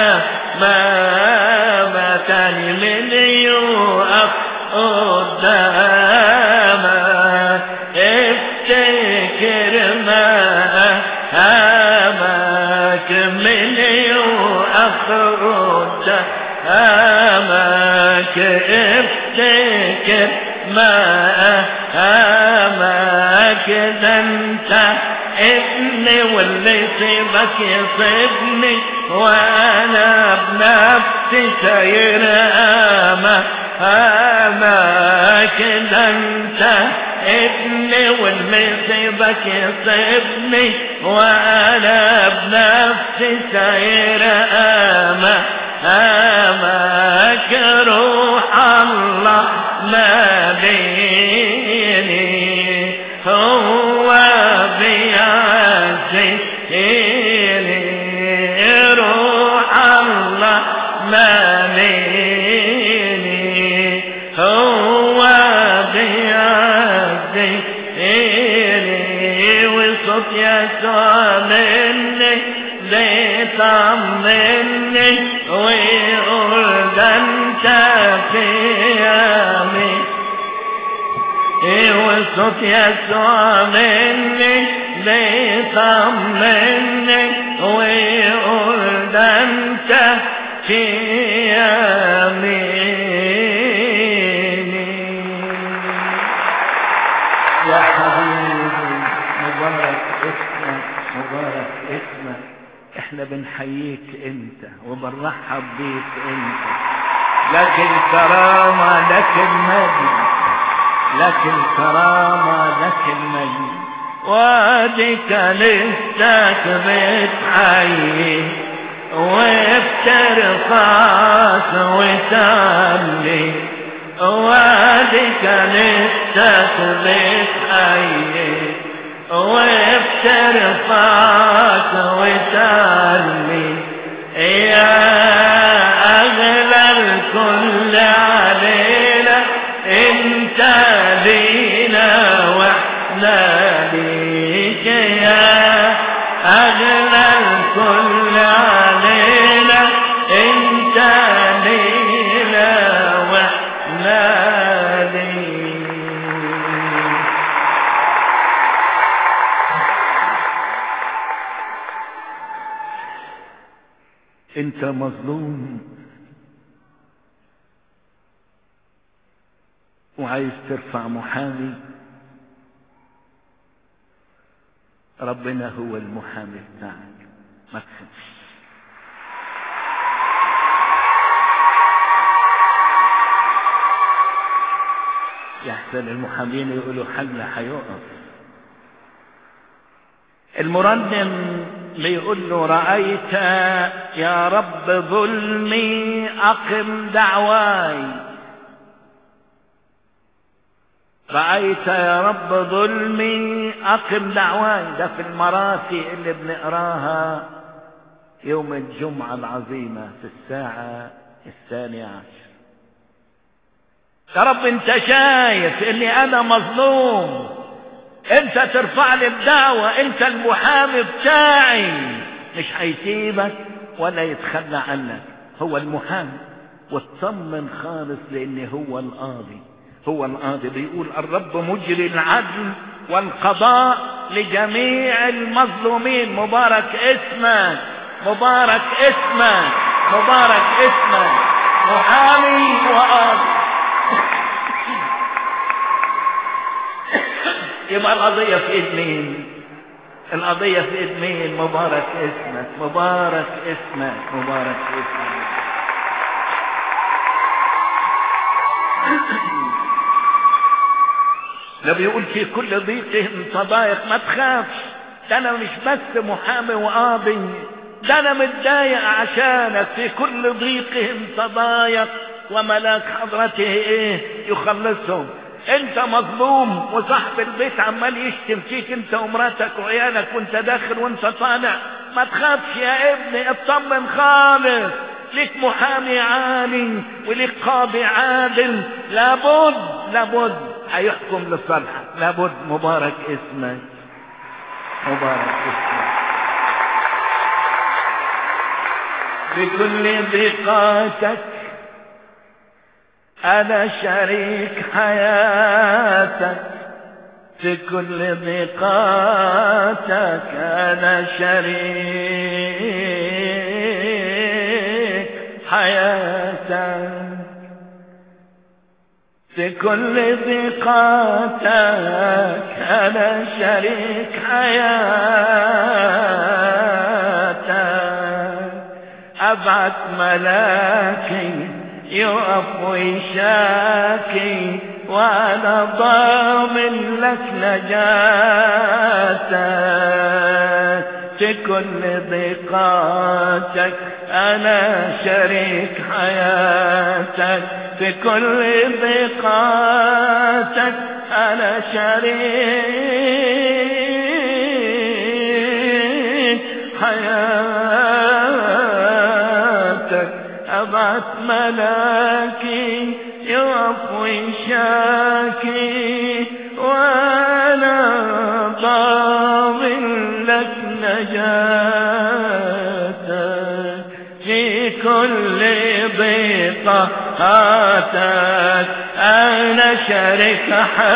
امامك تاني من يوقف قدامك افتكر مقامك من يوقف قدامك افتكر مقامك ده انت ابني واللي يصيبك يصيبني وانا بنفسي سير امامك ده انت ابني واللي يصيبك يصيبني وانا بنفسي سير امامك روح الله ما بيني هو بيعزيني روح الله ما بيني بيدي إيري وصوت يسوع مني بيطمني ويقول ده انت في يمين وصوت يسوع مني بيطمني ويقول ده انت في يميني يا حبيبي مبارك اسمك مبارك اسمك احنا بنحييك انت وبنرحب بيك انت لك الكرامة لك المجد لك الكرامة لك المجد واديك لسك بتحيي وبترقص وتعلي واديك لسك بتحيي وبترقص وتعلي يا أغلى الكل علينا انت لينا واحنا ليك يا اغلى الكل علينا انت لينا واحنا ليك انت مظلوم وعايز ترفع محامي ربنا هو المحامي بتاعك ما تخافش يحسن المحامين يقولوا حل هيقف المرنم بيقول له رأيت يا رب ظلمي أقم دعواي رأيت يا رب ظلمي أقم دعواي ده في المراتي اللي بنقراها يوم الجمعة العظيمة في الساعة الثانية عشر يا رب انت شايف اني انا مظلوم انت ترفع لي الدعوة انت المحامي بتاعي مش هيسيبك ولا يتخلى عنك هو المحامي واطمن خالص لان هو القاضي هو القاضي بيقول الرب مجري العدل والقضاء لجميع المظلومين مبارك اسمك مبارك اسمك مبارك اسمك محامي وقاضي يبقى القضية في ايد مين القضية في ايد مين مبارك اسمك مبارك اسمك مبارك اسمك ده بيقول في كل ضيقهم تضايق ما تخافش ده انا مش بس محامي وقاضي ده انا متضايق عشانك في كل ضيقهم تضايق وملاك حضرته ايه يخلصهم انت مظلوم وصاحب البيت عمال يشتم فيك انت ومراتك وعيالك وانت داخل وانت طالع ما تخافش يا ابني اطمن خالص ليك محامي عالي وليك قاضي عادل لابد لابد هيحكم لصالحك لابد مبارك اسمك مبارك اسمك بكل ضيقاتك أنا شريك حياتك في كل ضيقاتك أنا شريك حياتك في كل ضيقاتك أنا شريك حياتك أبعت ملاكي يقف ويشاكي وانا ضامن لك نجاتك في كل ضيقاتك انا شريك حياتك في كل ضيقاتك انا شريك حياتك أبعت ملاكي يقف وشاكي وانا ضامن لك نجاتك في كل ضيقة هاتك انا شريك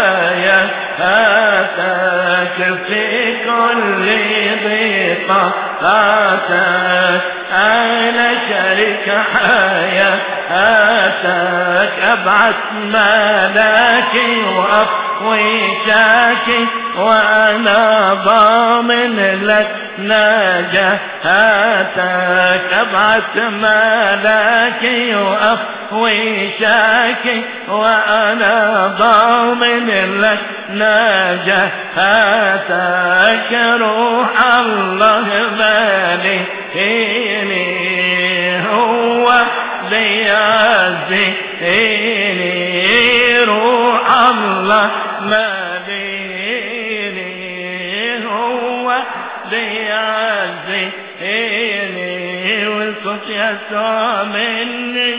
حياتك في كل ضيقة هاتك انا شريك حياتك ابعث ملاكي واقوي شاكي وانا ضامن لك نجاتك ابعث ملاكي واقوي شاكي وانا ضامن لك نجاتك روح الله مالي هو ليزيني روح الله ماليني هو ليزيني وصوت يسوع مني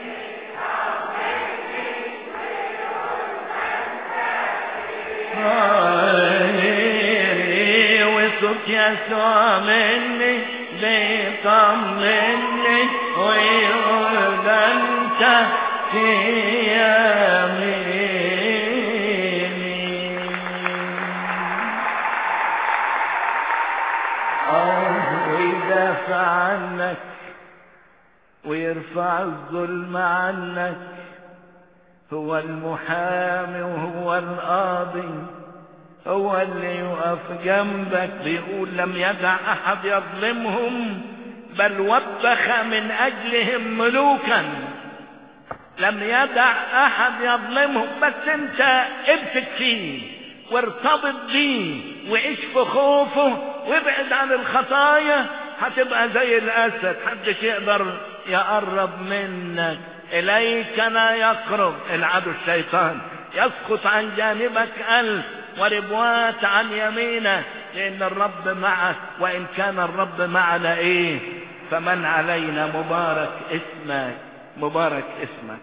وصوت يسوع مني بيطمني ويقول انت في يميني اه ويدافع عنك ويرفع الظلم عنك هو المحامي وهو القاضي هو اللي يقف جنبك بيقول لم يدع احد يظلمهم بل وبخ من اجلهم ملوكا لم يدع احد يظلمهم بس انت امسك فيه وارتبط بيه وعيش في خوفه وابعد عن الخطايا هتبقى زي الاسد محدش يقدر يقرب منك اليك لا يقرب العدو الشيطان يسقط عن جانبك الف وربوات عن يمينه لان الرب معك وان كان الرب معنا ايه فمن علينا مبارك اسمك مبارك اسمك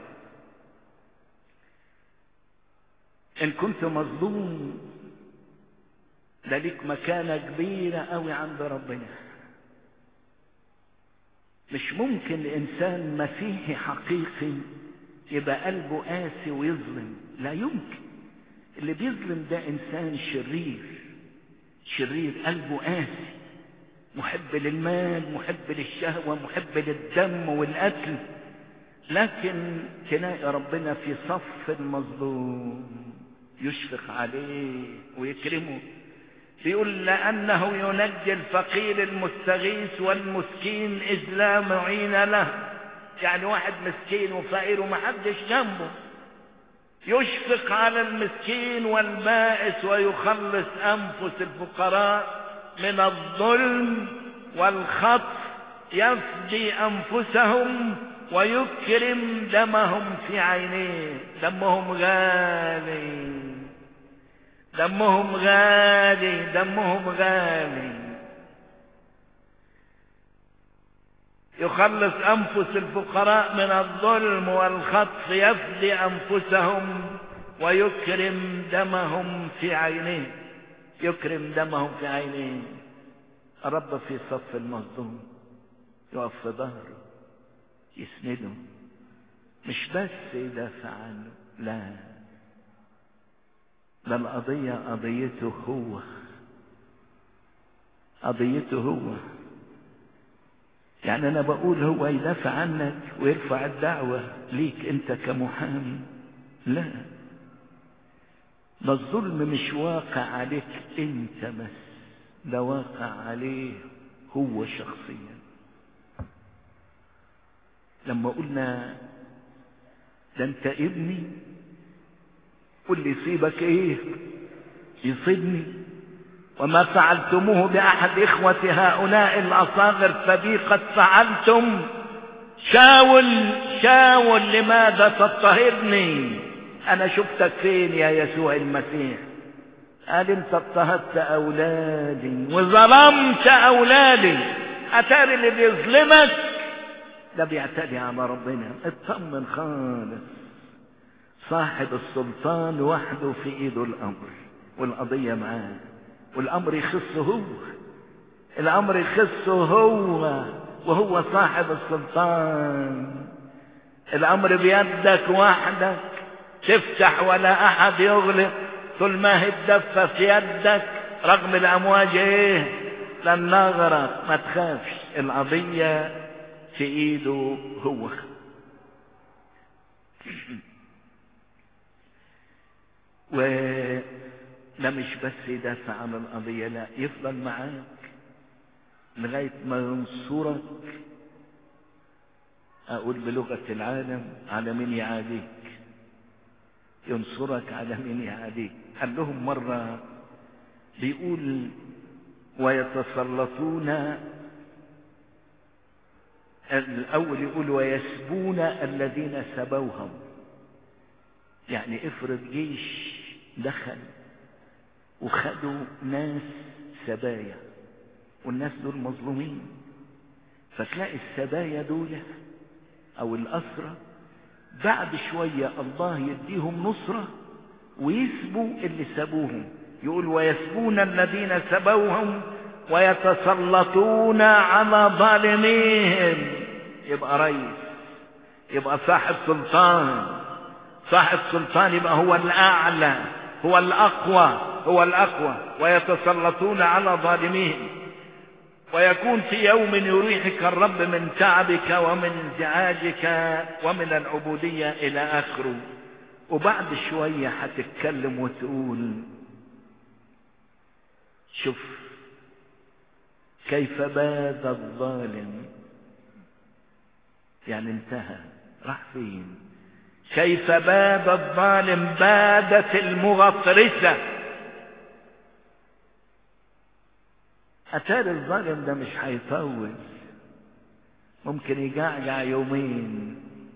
ان كنت مظلوم ده ليك مكانة كبيرة قوي عند ربنا مش ممكن انسان مسيحي حقيقي يبقى قلبه قاسي ويظلم لا يمكن اللي بيظلم ده انسان شرير شرير قلبه قاسي محب للمال محب للشهوة محب للدم والقتل لكن تلاقي ربنا في صف المظلوم يشفق عليه ويكرمه بيقول لأنه ينجي الفقير المستغيث والمسكين إذ لا معين له يعني واحد مسكين وفقير ومحدش جنبه يشفق على المسكين والبائس ويخلص أنفس الفقراء من الظلم والخطف يفدي أنفسهم ويكرم دمهم في عينيه دمهم غالي دمهم غالي دمهم غالي يخلص أنفس الفقراء من الظلم والخطف يفدي أنفسهم ويكرم دمهم في عينيه يكرم دمهم في عينيه الرب في صف المظلوم يقف في ظهره يسنده مش بس يدافع عنه لا ده القضية قضيته هو قضيته هو يعني انا بقول هو يدافع عنك ويرفع الدعوة ليك انت كمحامي لا ده الظلم مش واقع عليك انت بس ده واقع عليه هو شخصيا لما قلنا ده انت ابني قل لي يصيبك ايه يصيبني وما فعلتموه بأحد إخوة هؤلاء الأصاغر فبي قد فعلتم شاول شاول لماذا تضطهدني أنا شفتك فين يا يسوع المسيح قال انت اضطهدت أولادي وظلمت أولادي أتاري اللي بيظلمك ده بيعتدي على ربنا اطمن خالص صاحب السلطان وحده في ايده الامر والقضية معاه والامر يخصه هو الامر يخصه هو وهو صاحب السلطان الامر بيدك وحدك تفتح ولا احد يغلق طول ما هي الدفة في يدك رغم الامواج ايه لن نغرق ما تخافش القضية في ايده هو ولا مش بس يدافع عن القضية لا يفضل معاك لغاية ما ينصرك أقول بلغة العالم على من يعاديك ينصرك على من يعاديك قال لهم مرة بيقول ويتسلطون الأول يقول ويسبون الذين سبوهم يعني افرض جيش دخل وخدوا ناس سبايا والناس دول مظلومين فتلاقي السبايا دول او الاسرى بعد شوية الله يديهم نصرة ويسبوا اللي سبوهم يقول ويسبون الذين سبوهم ويتسلطون على ظالميهم يبقى رئيس يبقى صاحب سلطان صاحب سلطان يبقى هو الأعلى هو الأقوى هو الأقوى ويتسلطون على ظالميهم ويكون في يوم يريحك الرب من تعبك ومن انزعاجك ومن العبودية إلى آخره وبعد شوية هتتكلم وتقول شوف كيف باد الظالم يعني انتهى راح فين كيف باد الظالم بادت المغطرسة أتاري الظالم ده مش هيطول ممكن يجعجع يومين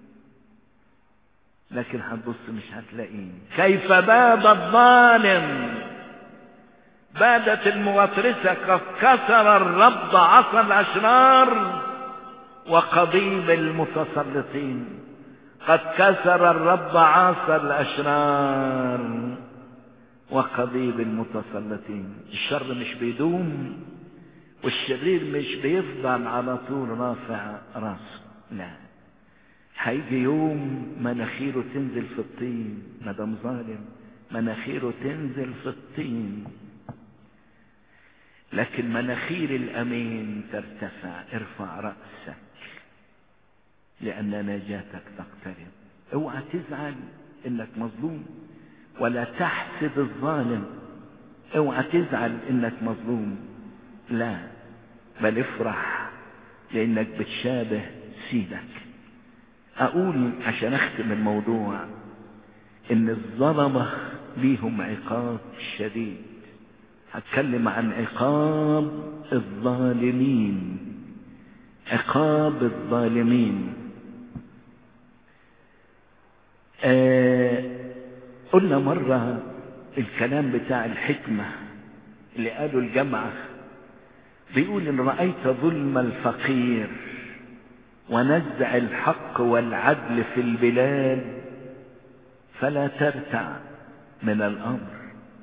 لكن هتبص مش هتلاقيه كيف باد الظالم بادت المغطرسة قد كسر الرب عصا الأشرار وقضيب المتسلطين قد كسر الرب عصا الأشرار وقضيب المتسلطين الشر مش بيدوم والشرير مش بيفضل على طول رافع راسه لا هيجي يوم مناخيره تنزل في الطين مدام ظالم مناخيره تنزل في الطين لكن مناخير الامين ترتفع ارفع راسك لان نجاتك تقترب اوعى تزعل انك مظلوم ولا تحسد الظالم اوعى تزعل انك مظلوم لا بل افرح لانك بتشابه سيدك اقول عشان اختم الموضوع ان الظلمة ليهم عقاب شديد هتكلم عن عقاب الظالمين عقاب الظالمين آه قلنا مرة الكلام بتاع الحكمة اللي قالوا الجمعة بيقول ان رأيت ظلم الفقير ونزع الحق والعدل في البلاد فلا ترتع من الامر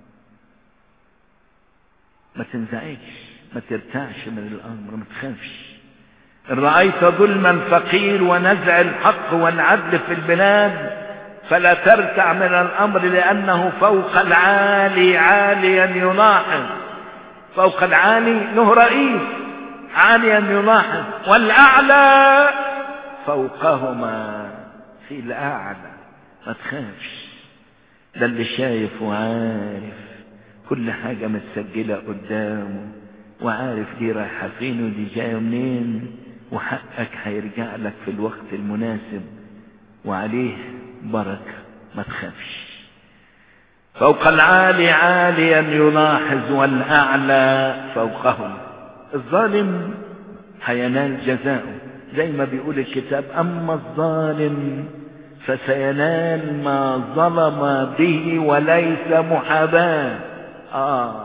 ما تنزعجش ما ترتعش من الامر ما تخافش ان رأيت ظلم الفقير ونزع الحق والعدل في البلاد فلا ترتع من الامر لانه فوق العالي عاليا يلاحظ فوق العالي له رئيس عاليا يلاحظ والاعلى فوقهما في الاعلى ما تخافش ده اللي شايف وعارف كل حاجة متسجلة قدامه وعارف دي رايحة فين ودي جاية منين وحقك هيرجع لك في الوقت المناسب وعليه بركة ما تخافش فوق العالي عاليا يلاحظ والأعلى فوقهم الظالم هينال جزاؤه زي ما بيقول الكتاب أما الظالم فسينال ما ظلم به وليس محاباه آه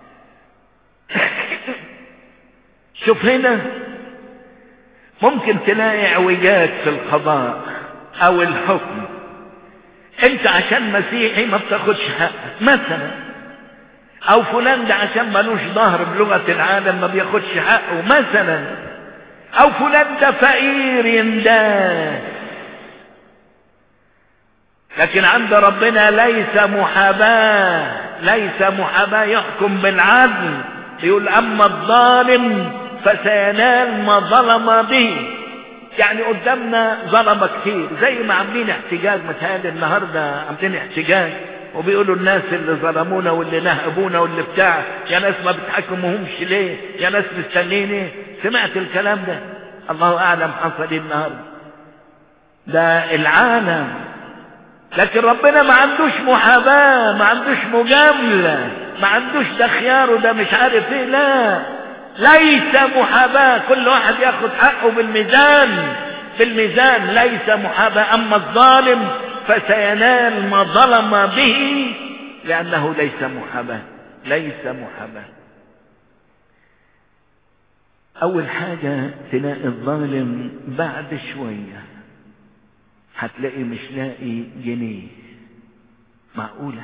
شوف هنا ممكن تلاقي اعوجاج في القضاء او الحكم انت عشان مسيحي ما بتاخدش حقك مثلا او فلان ده عشان ملوش ظهر بلغة العالم ما بياخدش حقه مثلا او فلان ده فقير ينداس لكن عند ربنا ليس محاباة ليس محاباة يحكم بالعدل يقول اما الظالم فسينال ما ظلم به يعني قدامنا ظلمة كتير زي ما عاملين احتجاج متهيألي النهاردة عاملين احتجاج وبيقولوا الناس اللي ظلمونا واللي نهبونا واللي بتاع يا ناس ما بتحكمهمش ليه يا ناس مستنين ايه سمعت الكلام ده الله اعلم حصل ايه النهارده ده العالم لكن ربنا ما عندوش محاباة ما عندوش مجاملة ما عندوش ده خيار وده مش عارف ايه لا ليس محاباة كل واحد ياخد حقه بالميزان بالميزان ليس محاباة اما الظالم فسينال ما ظلم به لانه ليس محاباة ليس محاباة اول حاجة تلاقي الظالم بعد شوية هتلاقي مش لاقي جنيه معقولة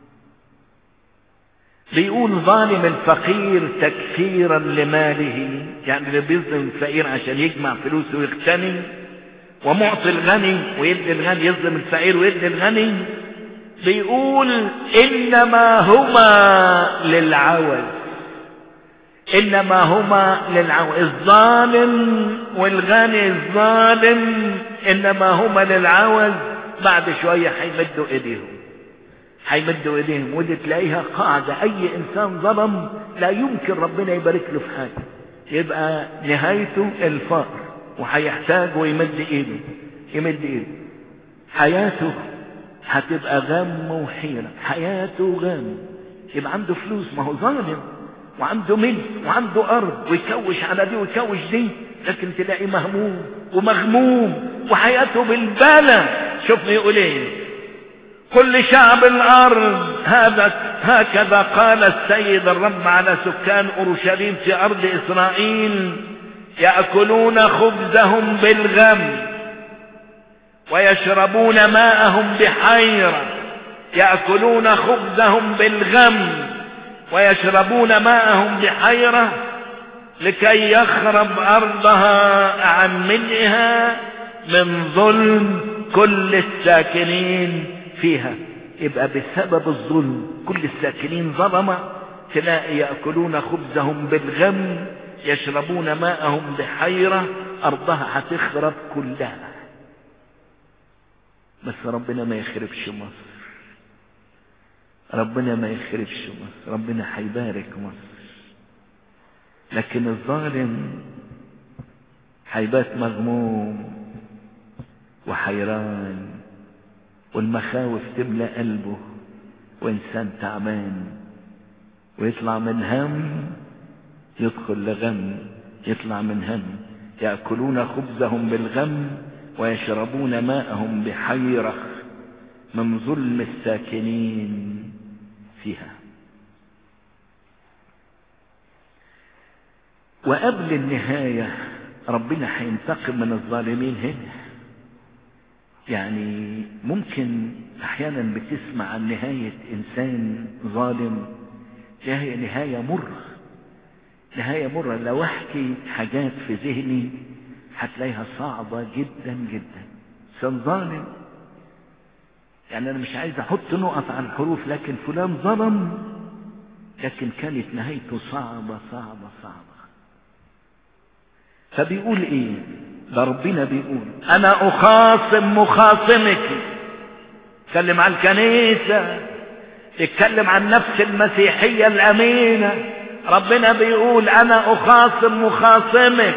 بيقول ظالم الفقير تكثيرا لماله يعني اللي بيظلم الفقير عشان يجمع فلوس ويغتني ومعطي الغني ويدي الغني يظلم الفقير ويدي الغني بيقول انما هما للعوز انما هما للعوز الظالم والغني الظالم انما هما للعوز بعد شوية هيمدوا ايديهم هيمدوا ايديهم ودي تلاقيها قاعدة اي انسان ظلم لا يمكن ربنا يبارك له في حاجة يبقى نهايته الفقر وهيحتاج ويمد ايده يمد ايده حياته هتبقى غم وحيرة حياته غم يبقى عنده فلوس ما هو ظالم وعنده ملك وعنده ارض ويكوش على دي ويكوش دي لكن تلاقي مهموم ومغموم وحياته بالبلى شوفني يقول ايه كل شعب الارض هذا هكذا قال السيد الرب على سكان اورشليم في ارض اسرائيل ياكلون خبزهم بالغم ويشربون ماءهم بحيره ياكلون خبزهم بالغم ويشربون ماءهم بحيره لكي يخرب ارضها عن ملئها من ظلم كل الساكنين فيها يبقى بسبب الظلم كل الساكنين ظلمة تلاقي يأكلون خبزهم بالغم يشربون ماءهم بحيرة أرضها هتخرب كلها بس ربنا ما يخربش مصر ربنا ما يخربش مصر ربنا هيبارك مصر لكن الظالم هيبات مغموم وحيران والمخاوف تملى قلبه وانسان تعبان ويطلع من هم يدخل لغم يطلع من هم ياكلون خبزهم بالغم ويشربون ماءهم بحيره من ظلم الساكنين فيها وقبل النهايه ربنا هينتقم من الظالمين هنا يعني ممكن احيانا بتسمع عن نهاية انسان ظالم هي نهاية مرة نهاية مرة لو احكي حاجات في ذهني هتلاقيها صعبة جدا جدا انسان ظالم يعني انا مش عايز احط نقط على الحروف لكن فلان ظلم لكن كانت نهايته صعبة صعبة صعبة فبيقول ايه ده ربنا بيقول انا اخاصم مخاصمك اتكلم عن الكنيسة اتكلم عن نفس المسيحية الامينة ربنا بيقول انا اخاصم مخاصمك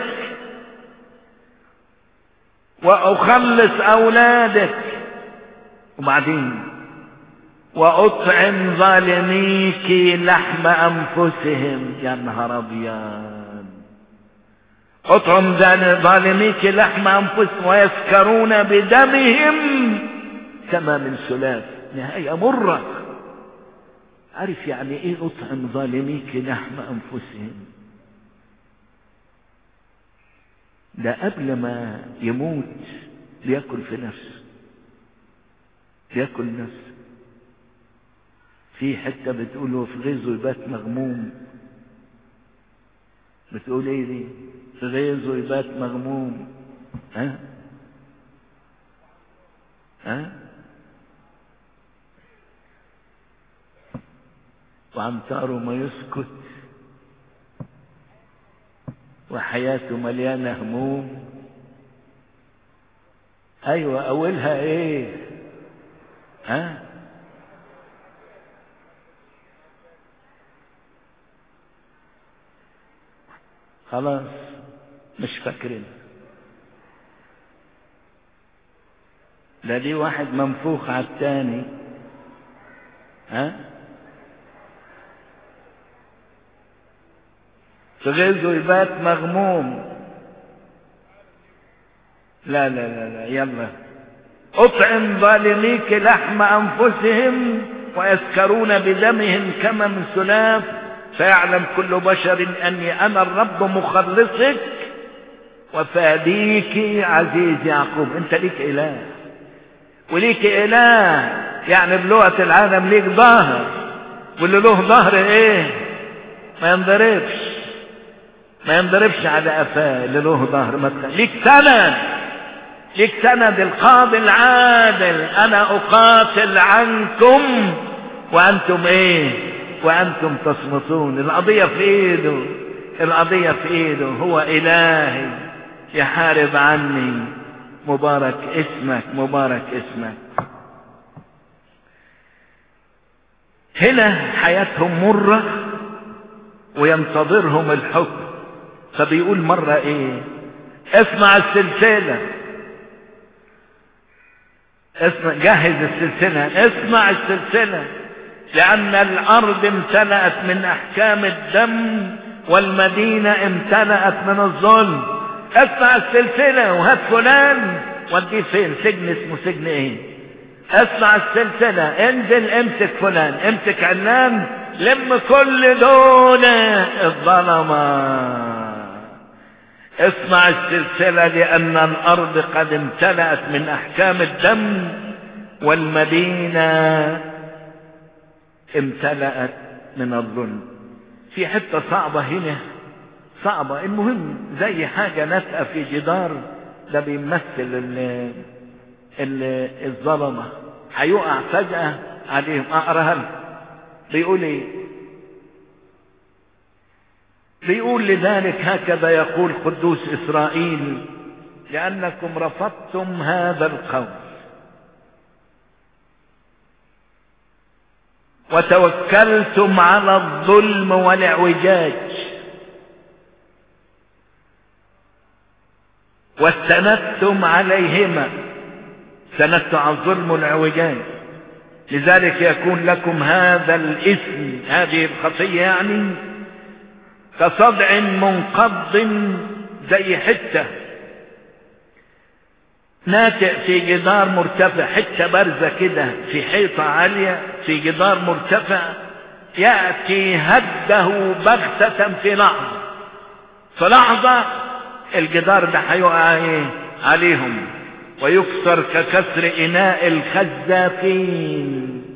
واخلص اولادك وبعدين واطعم ظالميك لحم انفسهم يا نهار ابيض اطعم ظالميك لحم انفسهم ويسكرون بدمهم كما من سلاف نهاية مرة عارف يعني ايه اطعم ظالميك لحم انفسهم ده قبل ما يموت بياكل في نفسه ياكل نفسه في حتة بتقوله في غيظه يبات مغموم بتقول ايه دي في غيظه يبات مغموم ها ها وعمتاره ما يسكت وحياته مليانة هموم ايوه اولها ايه ها خلاص مش فاكرين ده دي واحد منفوخ على التاني ها في غيظه يبات مغموم لا لا لا لا يلا اطعم ظالميك لحم انفسهم ويسكرون بدمهم كما من سلاف فيعلم كل بشر اني انا الرب مخلصك وفاديك عزيز يعقوب انت ليك اله وليك اله يعني بلغه العالم ليك ظهر واللي له ظهر ايه ما ينضربش ما ينضربش على قفاه اللي له ظهر ما ليك سند ليك سند القاضي العادل انا اقاتل عنكم وانتم ايه وانتم تصمتون القضية في ايده القضية في ايده هو الهي يحارب عني مبارك اسمك مبارك اسمك هنا حياتهم مرة وينتظرهم الحكم فبيقول مرة ايه اسمع السلسلة اسمع جهز السلسلة اسمع السلسلة لأن الأرض امتلأت من أحكام الدم والمدينة امتلأت من الظلم اسمع السلسلة وهات فلان وديه فين سجن اسمه سجن ايه اسمع السلسلة انزل امسك فلان امسك علان لم كل دول الظلمة اسمع السلسلة لأن الأرض قد امتلأت من أحكام الدم والمدينة امتلأت من الظلم في حتة صعبة هنا صعبة المهم زي حاجة نتقى في جدار ده بيمثل ال ال الظلمة هيقع فجأة عليهم اقراها لكم بيقول ايه بيقول لذلك هكذا يقول قدوس اسرائيل لانكم رفضتم هذا القول وتوكلتم على الظلم والاعوجاج واستندتم عليهما سندت على الظلم والاعوجاج لذلك يكون لكم هذا الاسم هذه الخطية يعني كصدع منقض زي حتة ناتئ في جدار مرتفع حتة بارزة كده في حيطة عالية في جدار مرتفع يأتي هده بغتة في لحظة في لحظة الجدار ده هيقع ايه عليهم ويكسر ككسر اناء الخزافين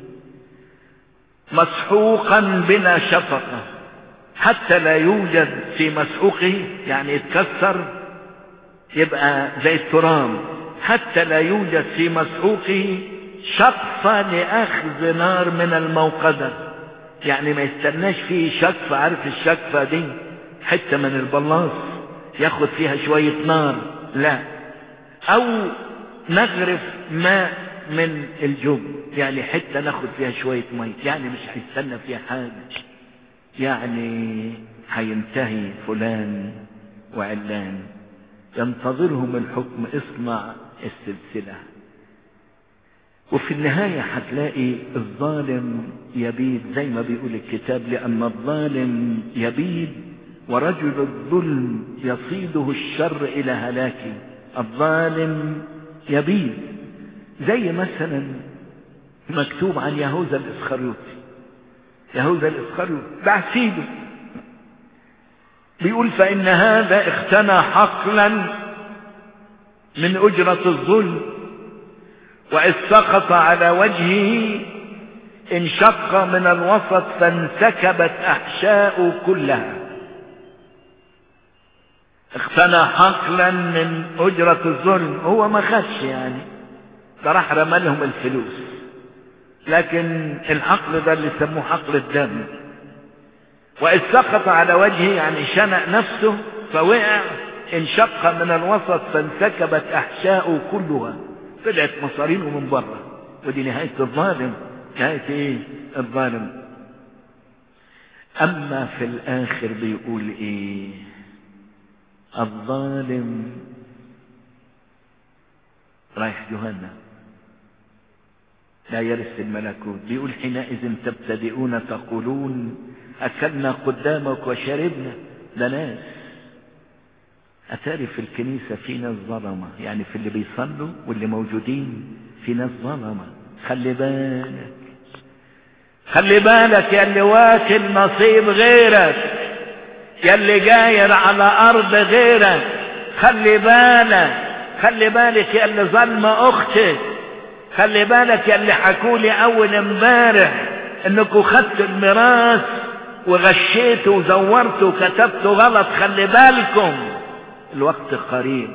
مسحوقا بلا شفقة حتى لا يوجد في مسحوقه يعني يتكسر يبقى زي الترام حتى لا يوجد في مسحوقه شقفة لأخذ نار من الموقدة يعني ما يستناش فيه شقفة عارف الشقفة دي حتة من البلاص ياخد فيها شوية نار لا او نغرف ماء من الجب يعني حتة ناخد فيها شوية مية يعني مش هيستنى فيها حاجة يعني هينتهي فلان وعلان ينتظرهم الحكم اصنع السلسلة وفي النهاية هتلاقي الظالم يبيد زي ما بيقول الكتاب لأن الظالم يبيد ورجل الظلم يصيده الشر إلى هلاكه الظالم يبيد زي مثلا مكتوب عن يهوذا الإسخريوطي يهوذا الإسخريوطي باع سيده بيقول فإن هذا اختنى حقلا من أجرة الظلم وإذ سقط على وجهه انشق من الوسط فانسكبت أحشاء كلها اقتنى حقلا من أجرة الظلم هو ما خدش يعني ده راح رمى لهم الفلوس لكن الحقل ده اللي سموه حقل الدم وإذ سقط على وجهه يعني شنق نفسه فوقع انشق من الوسط فانسكبت أحشاء كلها طلعت مصارينه من بره ودي نهاية الظالم نهاية ايه الظالم اما في الاخر بيقول ايه الظالم رايح جهنم لا يرث الملكوت بيقول حينئذ تبتدئون تقولون اكلنا قدامك وشربنا ده ناس اتاري في الكنيسة في ناس ظلمة يعني في اللي بيصلوا واللي موجودين في ناس ظلمة خلي بالك خلي بالك يا اللي واكل نصيب غيرك يا اللي جاير على ارض غيرك خلي بالك خلي بالك يا اللي ظلم اختك خلي بالك يا اللي حكولي اول امبارح انكم خدتوا الميراث وغشيتوا وزورتوا وكتبتوا غلط خلي بالكم الوقت قريب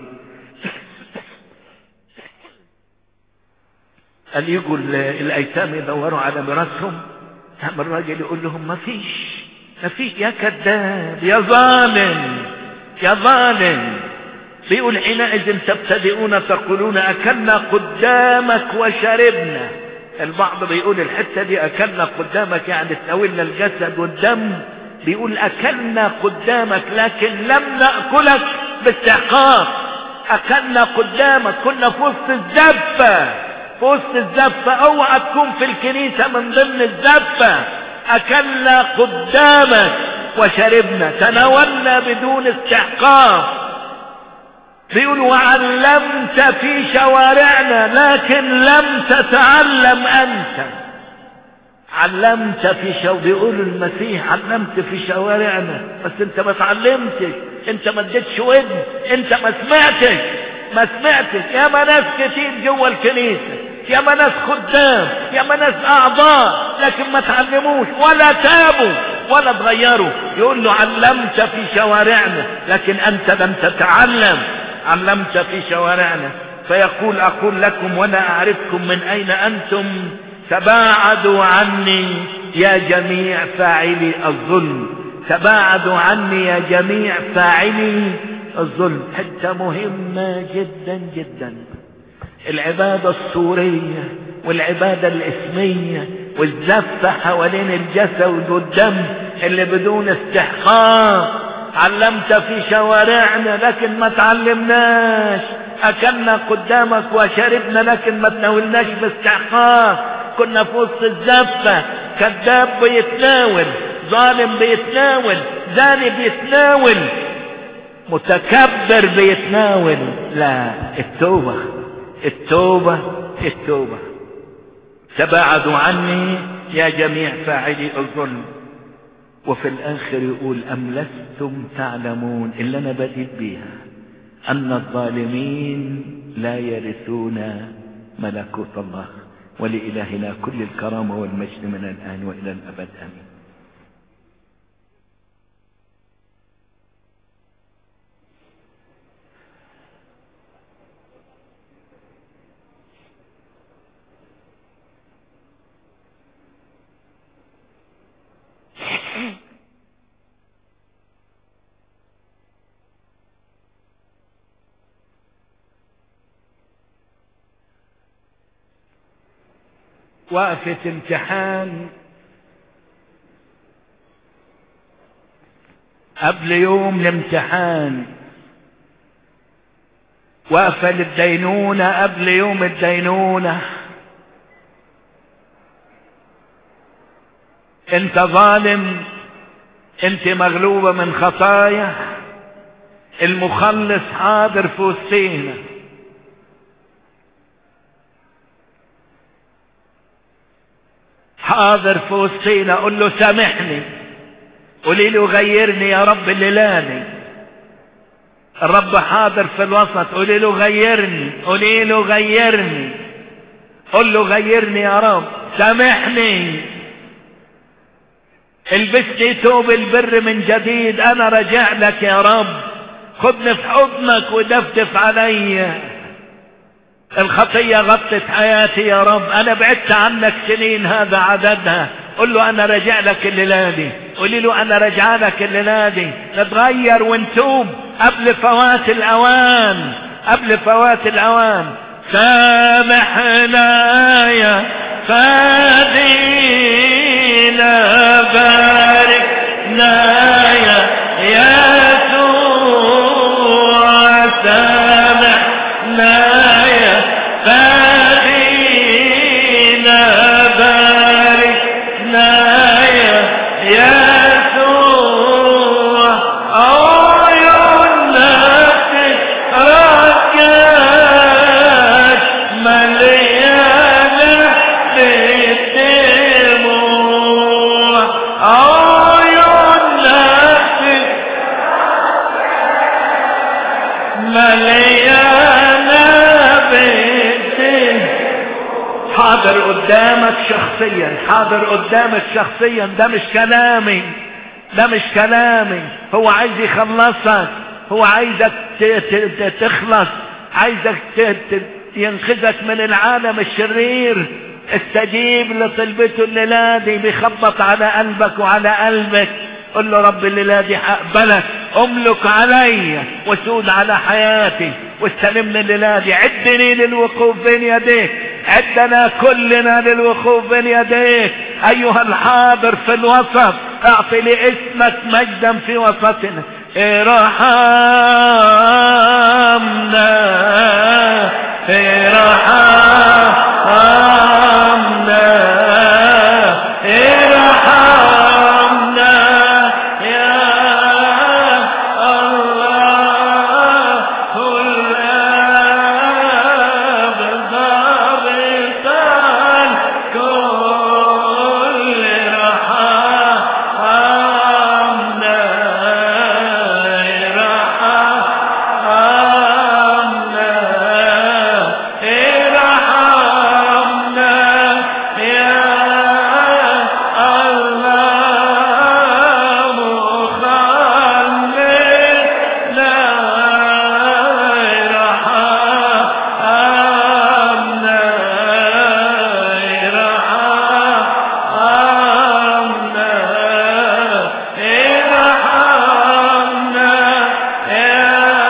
قال يجوا الايتام يدوروا على ميراثهم قام الراجل يقول لهم ما فيش ما فيش يا كذاب يا ظالم يا ظالم بيقول حينئذ تبتدئون تقولون اكلنا قدامك وشربنا البعض بيقول الحته دي اكلنا قدامك يعني تناولنا الجسد والدم بيقول اكلنا قدامك لكن لم ناكلك باستحقاق اكلنا قدامك كنا في وسط الزفه في وسط الزفه اوعى تكون في الكنيسه من ضمن الزفه اكلنا قدامك وشربنا تناولنا بدون استحقاق بيقول وعلمت في شوارعنا لكن لم تتعلم انت علمت في شو بيقول المسيح علمت في شوارعنا بس انت ما اتعلمتش انت ما اديتش ودن انت ما سمعتش ما سمعتش يا ما ناس كتير جوه الكنيسه يا ما ناس خدام يا ما ناس اعضاء لكن ما تعلموش ولا تابوا ولا اتغيروا يقول له علمت في شوارعنا لكن انت لم تتعلم علمت في شوارعنا فيقول اقول لكم وانا اعرفكم من اين انتم تباعدوا عني يا جميع فاعلي الظلم تباعدوا عني يا جميع فاعلي الظلم حتة مهمة جدا جدا العبادة الصورية والعبادة الاسمية والزفة حوالين الجسد والدم اللي بدون استحقاق علمت في شوارعنا لكن ما تعلمناش اكلنا قدامك وشربنا لكن ما تناولناش باستحقاق كنا في وسط الزفة كذاب بيتناول ظالم بيتناول زاني بيتناول متكبر بيتناول لا التوبة التوبة التوبة تباعدوا عني يا جميع فاعلي الظلم وفي الاخر يقول ام لستم تعلمون اللي انا بديت بيها ان الظالمين لا يرثون ملكوت الله ولإلهنا كل الكرامة والمجد من الآن وإلى الأبد آمين وقفة امتحان قبل يوم الامتحان وقفة للدينونة قبل يوم الدينونة انت ظالم انت مغلوبة من خطايا المخلص حاضر في وسطينا حاضر في وسطينا قول له سامحني قولي له غيرني يا رب الليلاني الرب حاضر في الوسط قولي له غيرني قولي له غيرني قل له غيرني يا رب سامحني البسني ثوب البر من جديد انا رجع لك يا رب خدني في حضنك ودفدف عليا الخطية غطت حياتي يا رب انا بعدت عنك سنين هذا عددها قل له انا رجع لك الليلة دي قولي له انا رجع لك الليلة دي نتغير ونتوب قبل فوات الاوان قبل فوات الاوان سامحنا يا فادينا باركنا يا يسوع سامحنا يا فادينا باركنا يا يسوع عيوننا تتركز مليانة بالدموع عيوننا مليانة بالدموع حاضر قدامك شخصيا حاضر قدامك شخصيا ده مش كلامي ده مش كلامي هو عايز يخلصك هو عايزك ت- ت- ت- تخلص عايزك ت- ت- ينقذك من العالم الشرير استجيب لطلبته الليلة دي بيخبط على قلبك وعلى قلبك قل له رب الليلة دي هقبلك املك علي وسود على حياتي واستلمني الليلة دي عدني للوقوف بين يديك عدنا كلنا للوقوف بين يديك ايها الحاضر في الوسط اعطي لاسمك مجدا في وسطنا ارحمنا ارحمنا ارحمنا يا الله كل ضابطا كل رحمنا رحمنا ارحمنا يا الله مخلصنا ارحمنا ارحمنا ارحمنا يا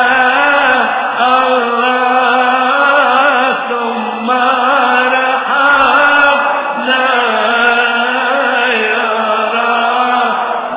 الله ثم ارحمنا يا رب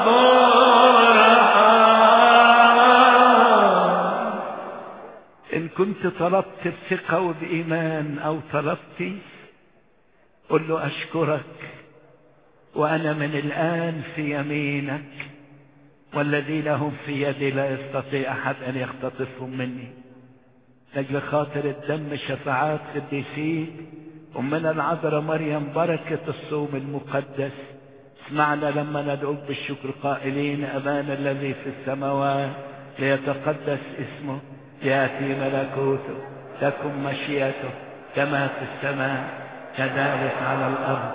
ارحم إن كنت طلبت بثقة وبإيمان أو طلبت قل له أشكرك وأنا من الآن في يمينك والذين هم في يدي لا يستطيع أحد أن يختطفهم مني لأجل خاطر الدم شفاعات قديسيك أمنا العذراء مريم بركة الصوم المقدس اسمعنا لما ندعوك بالشكر قائلين أبانا الذي في السماوات ليتقدس اسمه يأتي ملكوته تكن مشيئته كما في السماء كذلك على الأرض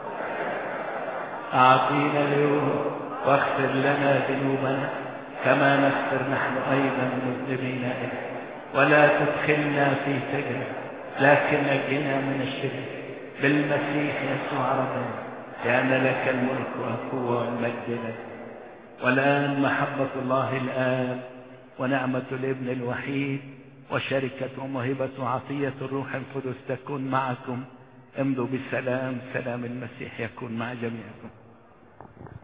أعطينا اليوم واغفر لنا ذنوبنا كما نغفر نحن أيضا المذنبين إليك ولا تدخلنا في تجربة لكن نجنا من الشرك بالمسيح يسوع ربنا لأن لك الملك والقوة والمجد لك والآن محبة الله الآب ونعمة الابن الوحيد وشركة وموهبة وعطية الروح القدس تكون معكم امضوا بالسلام سلام المسيح يكون مع جميعكم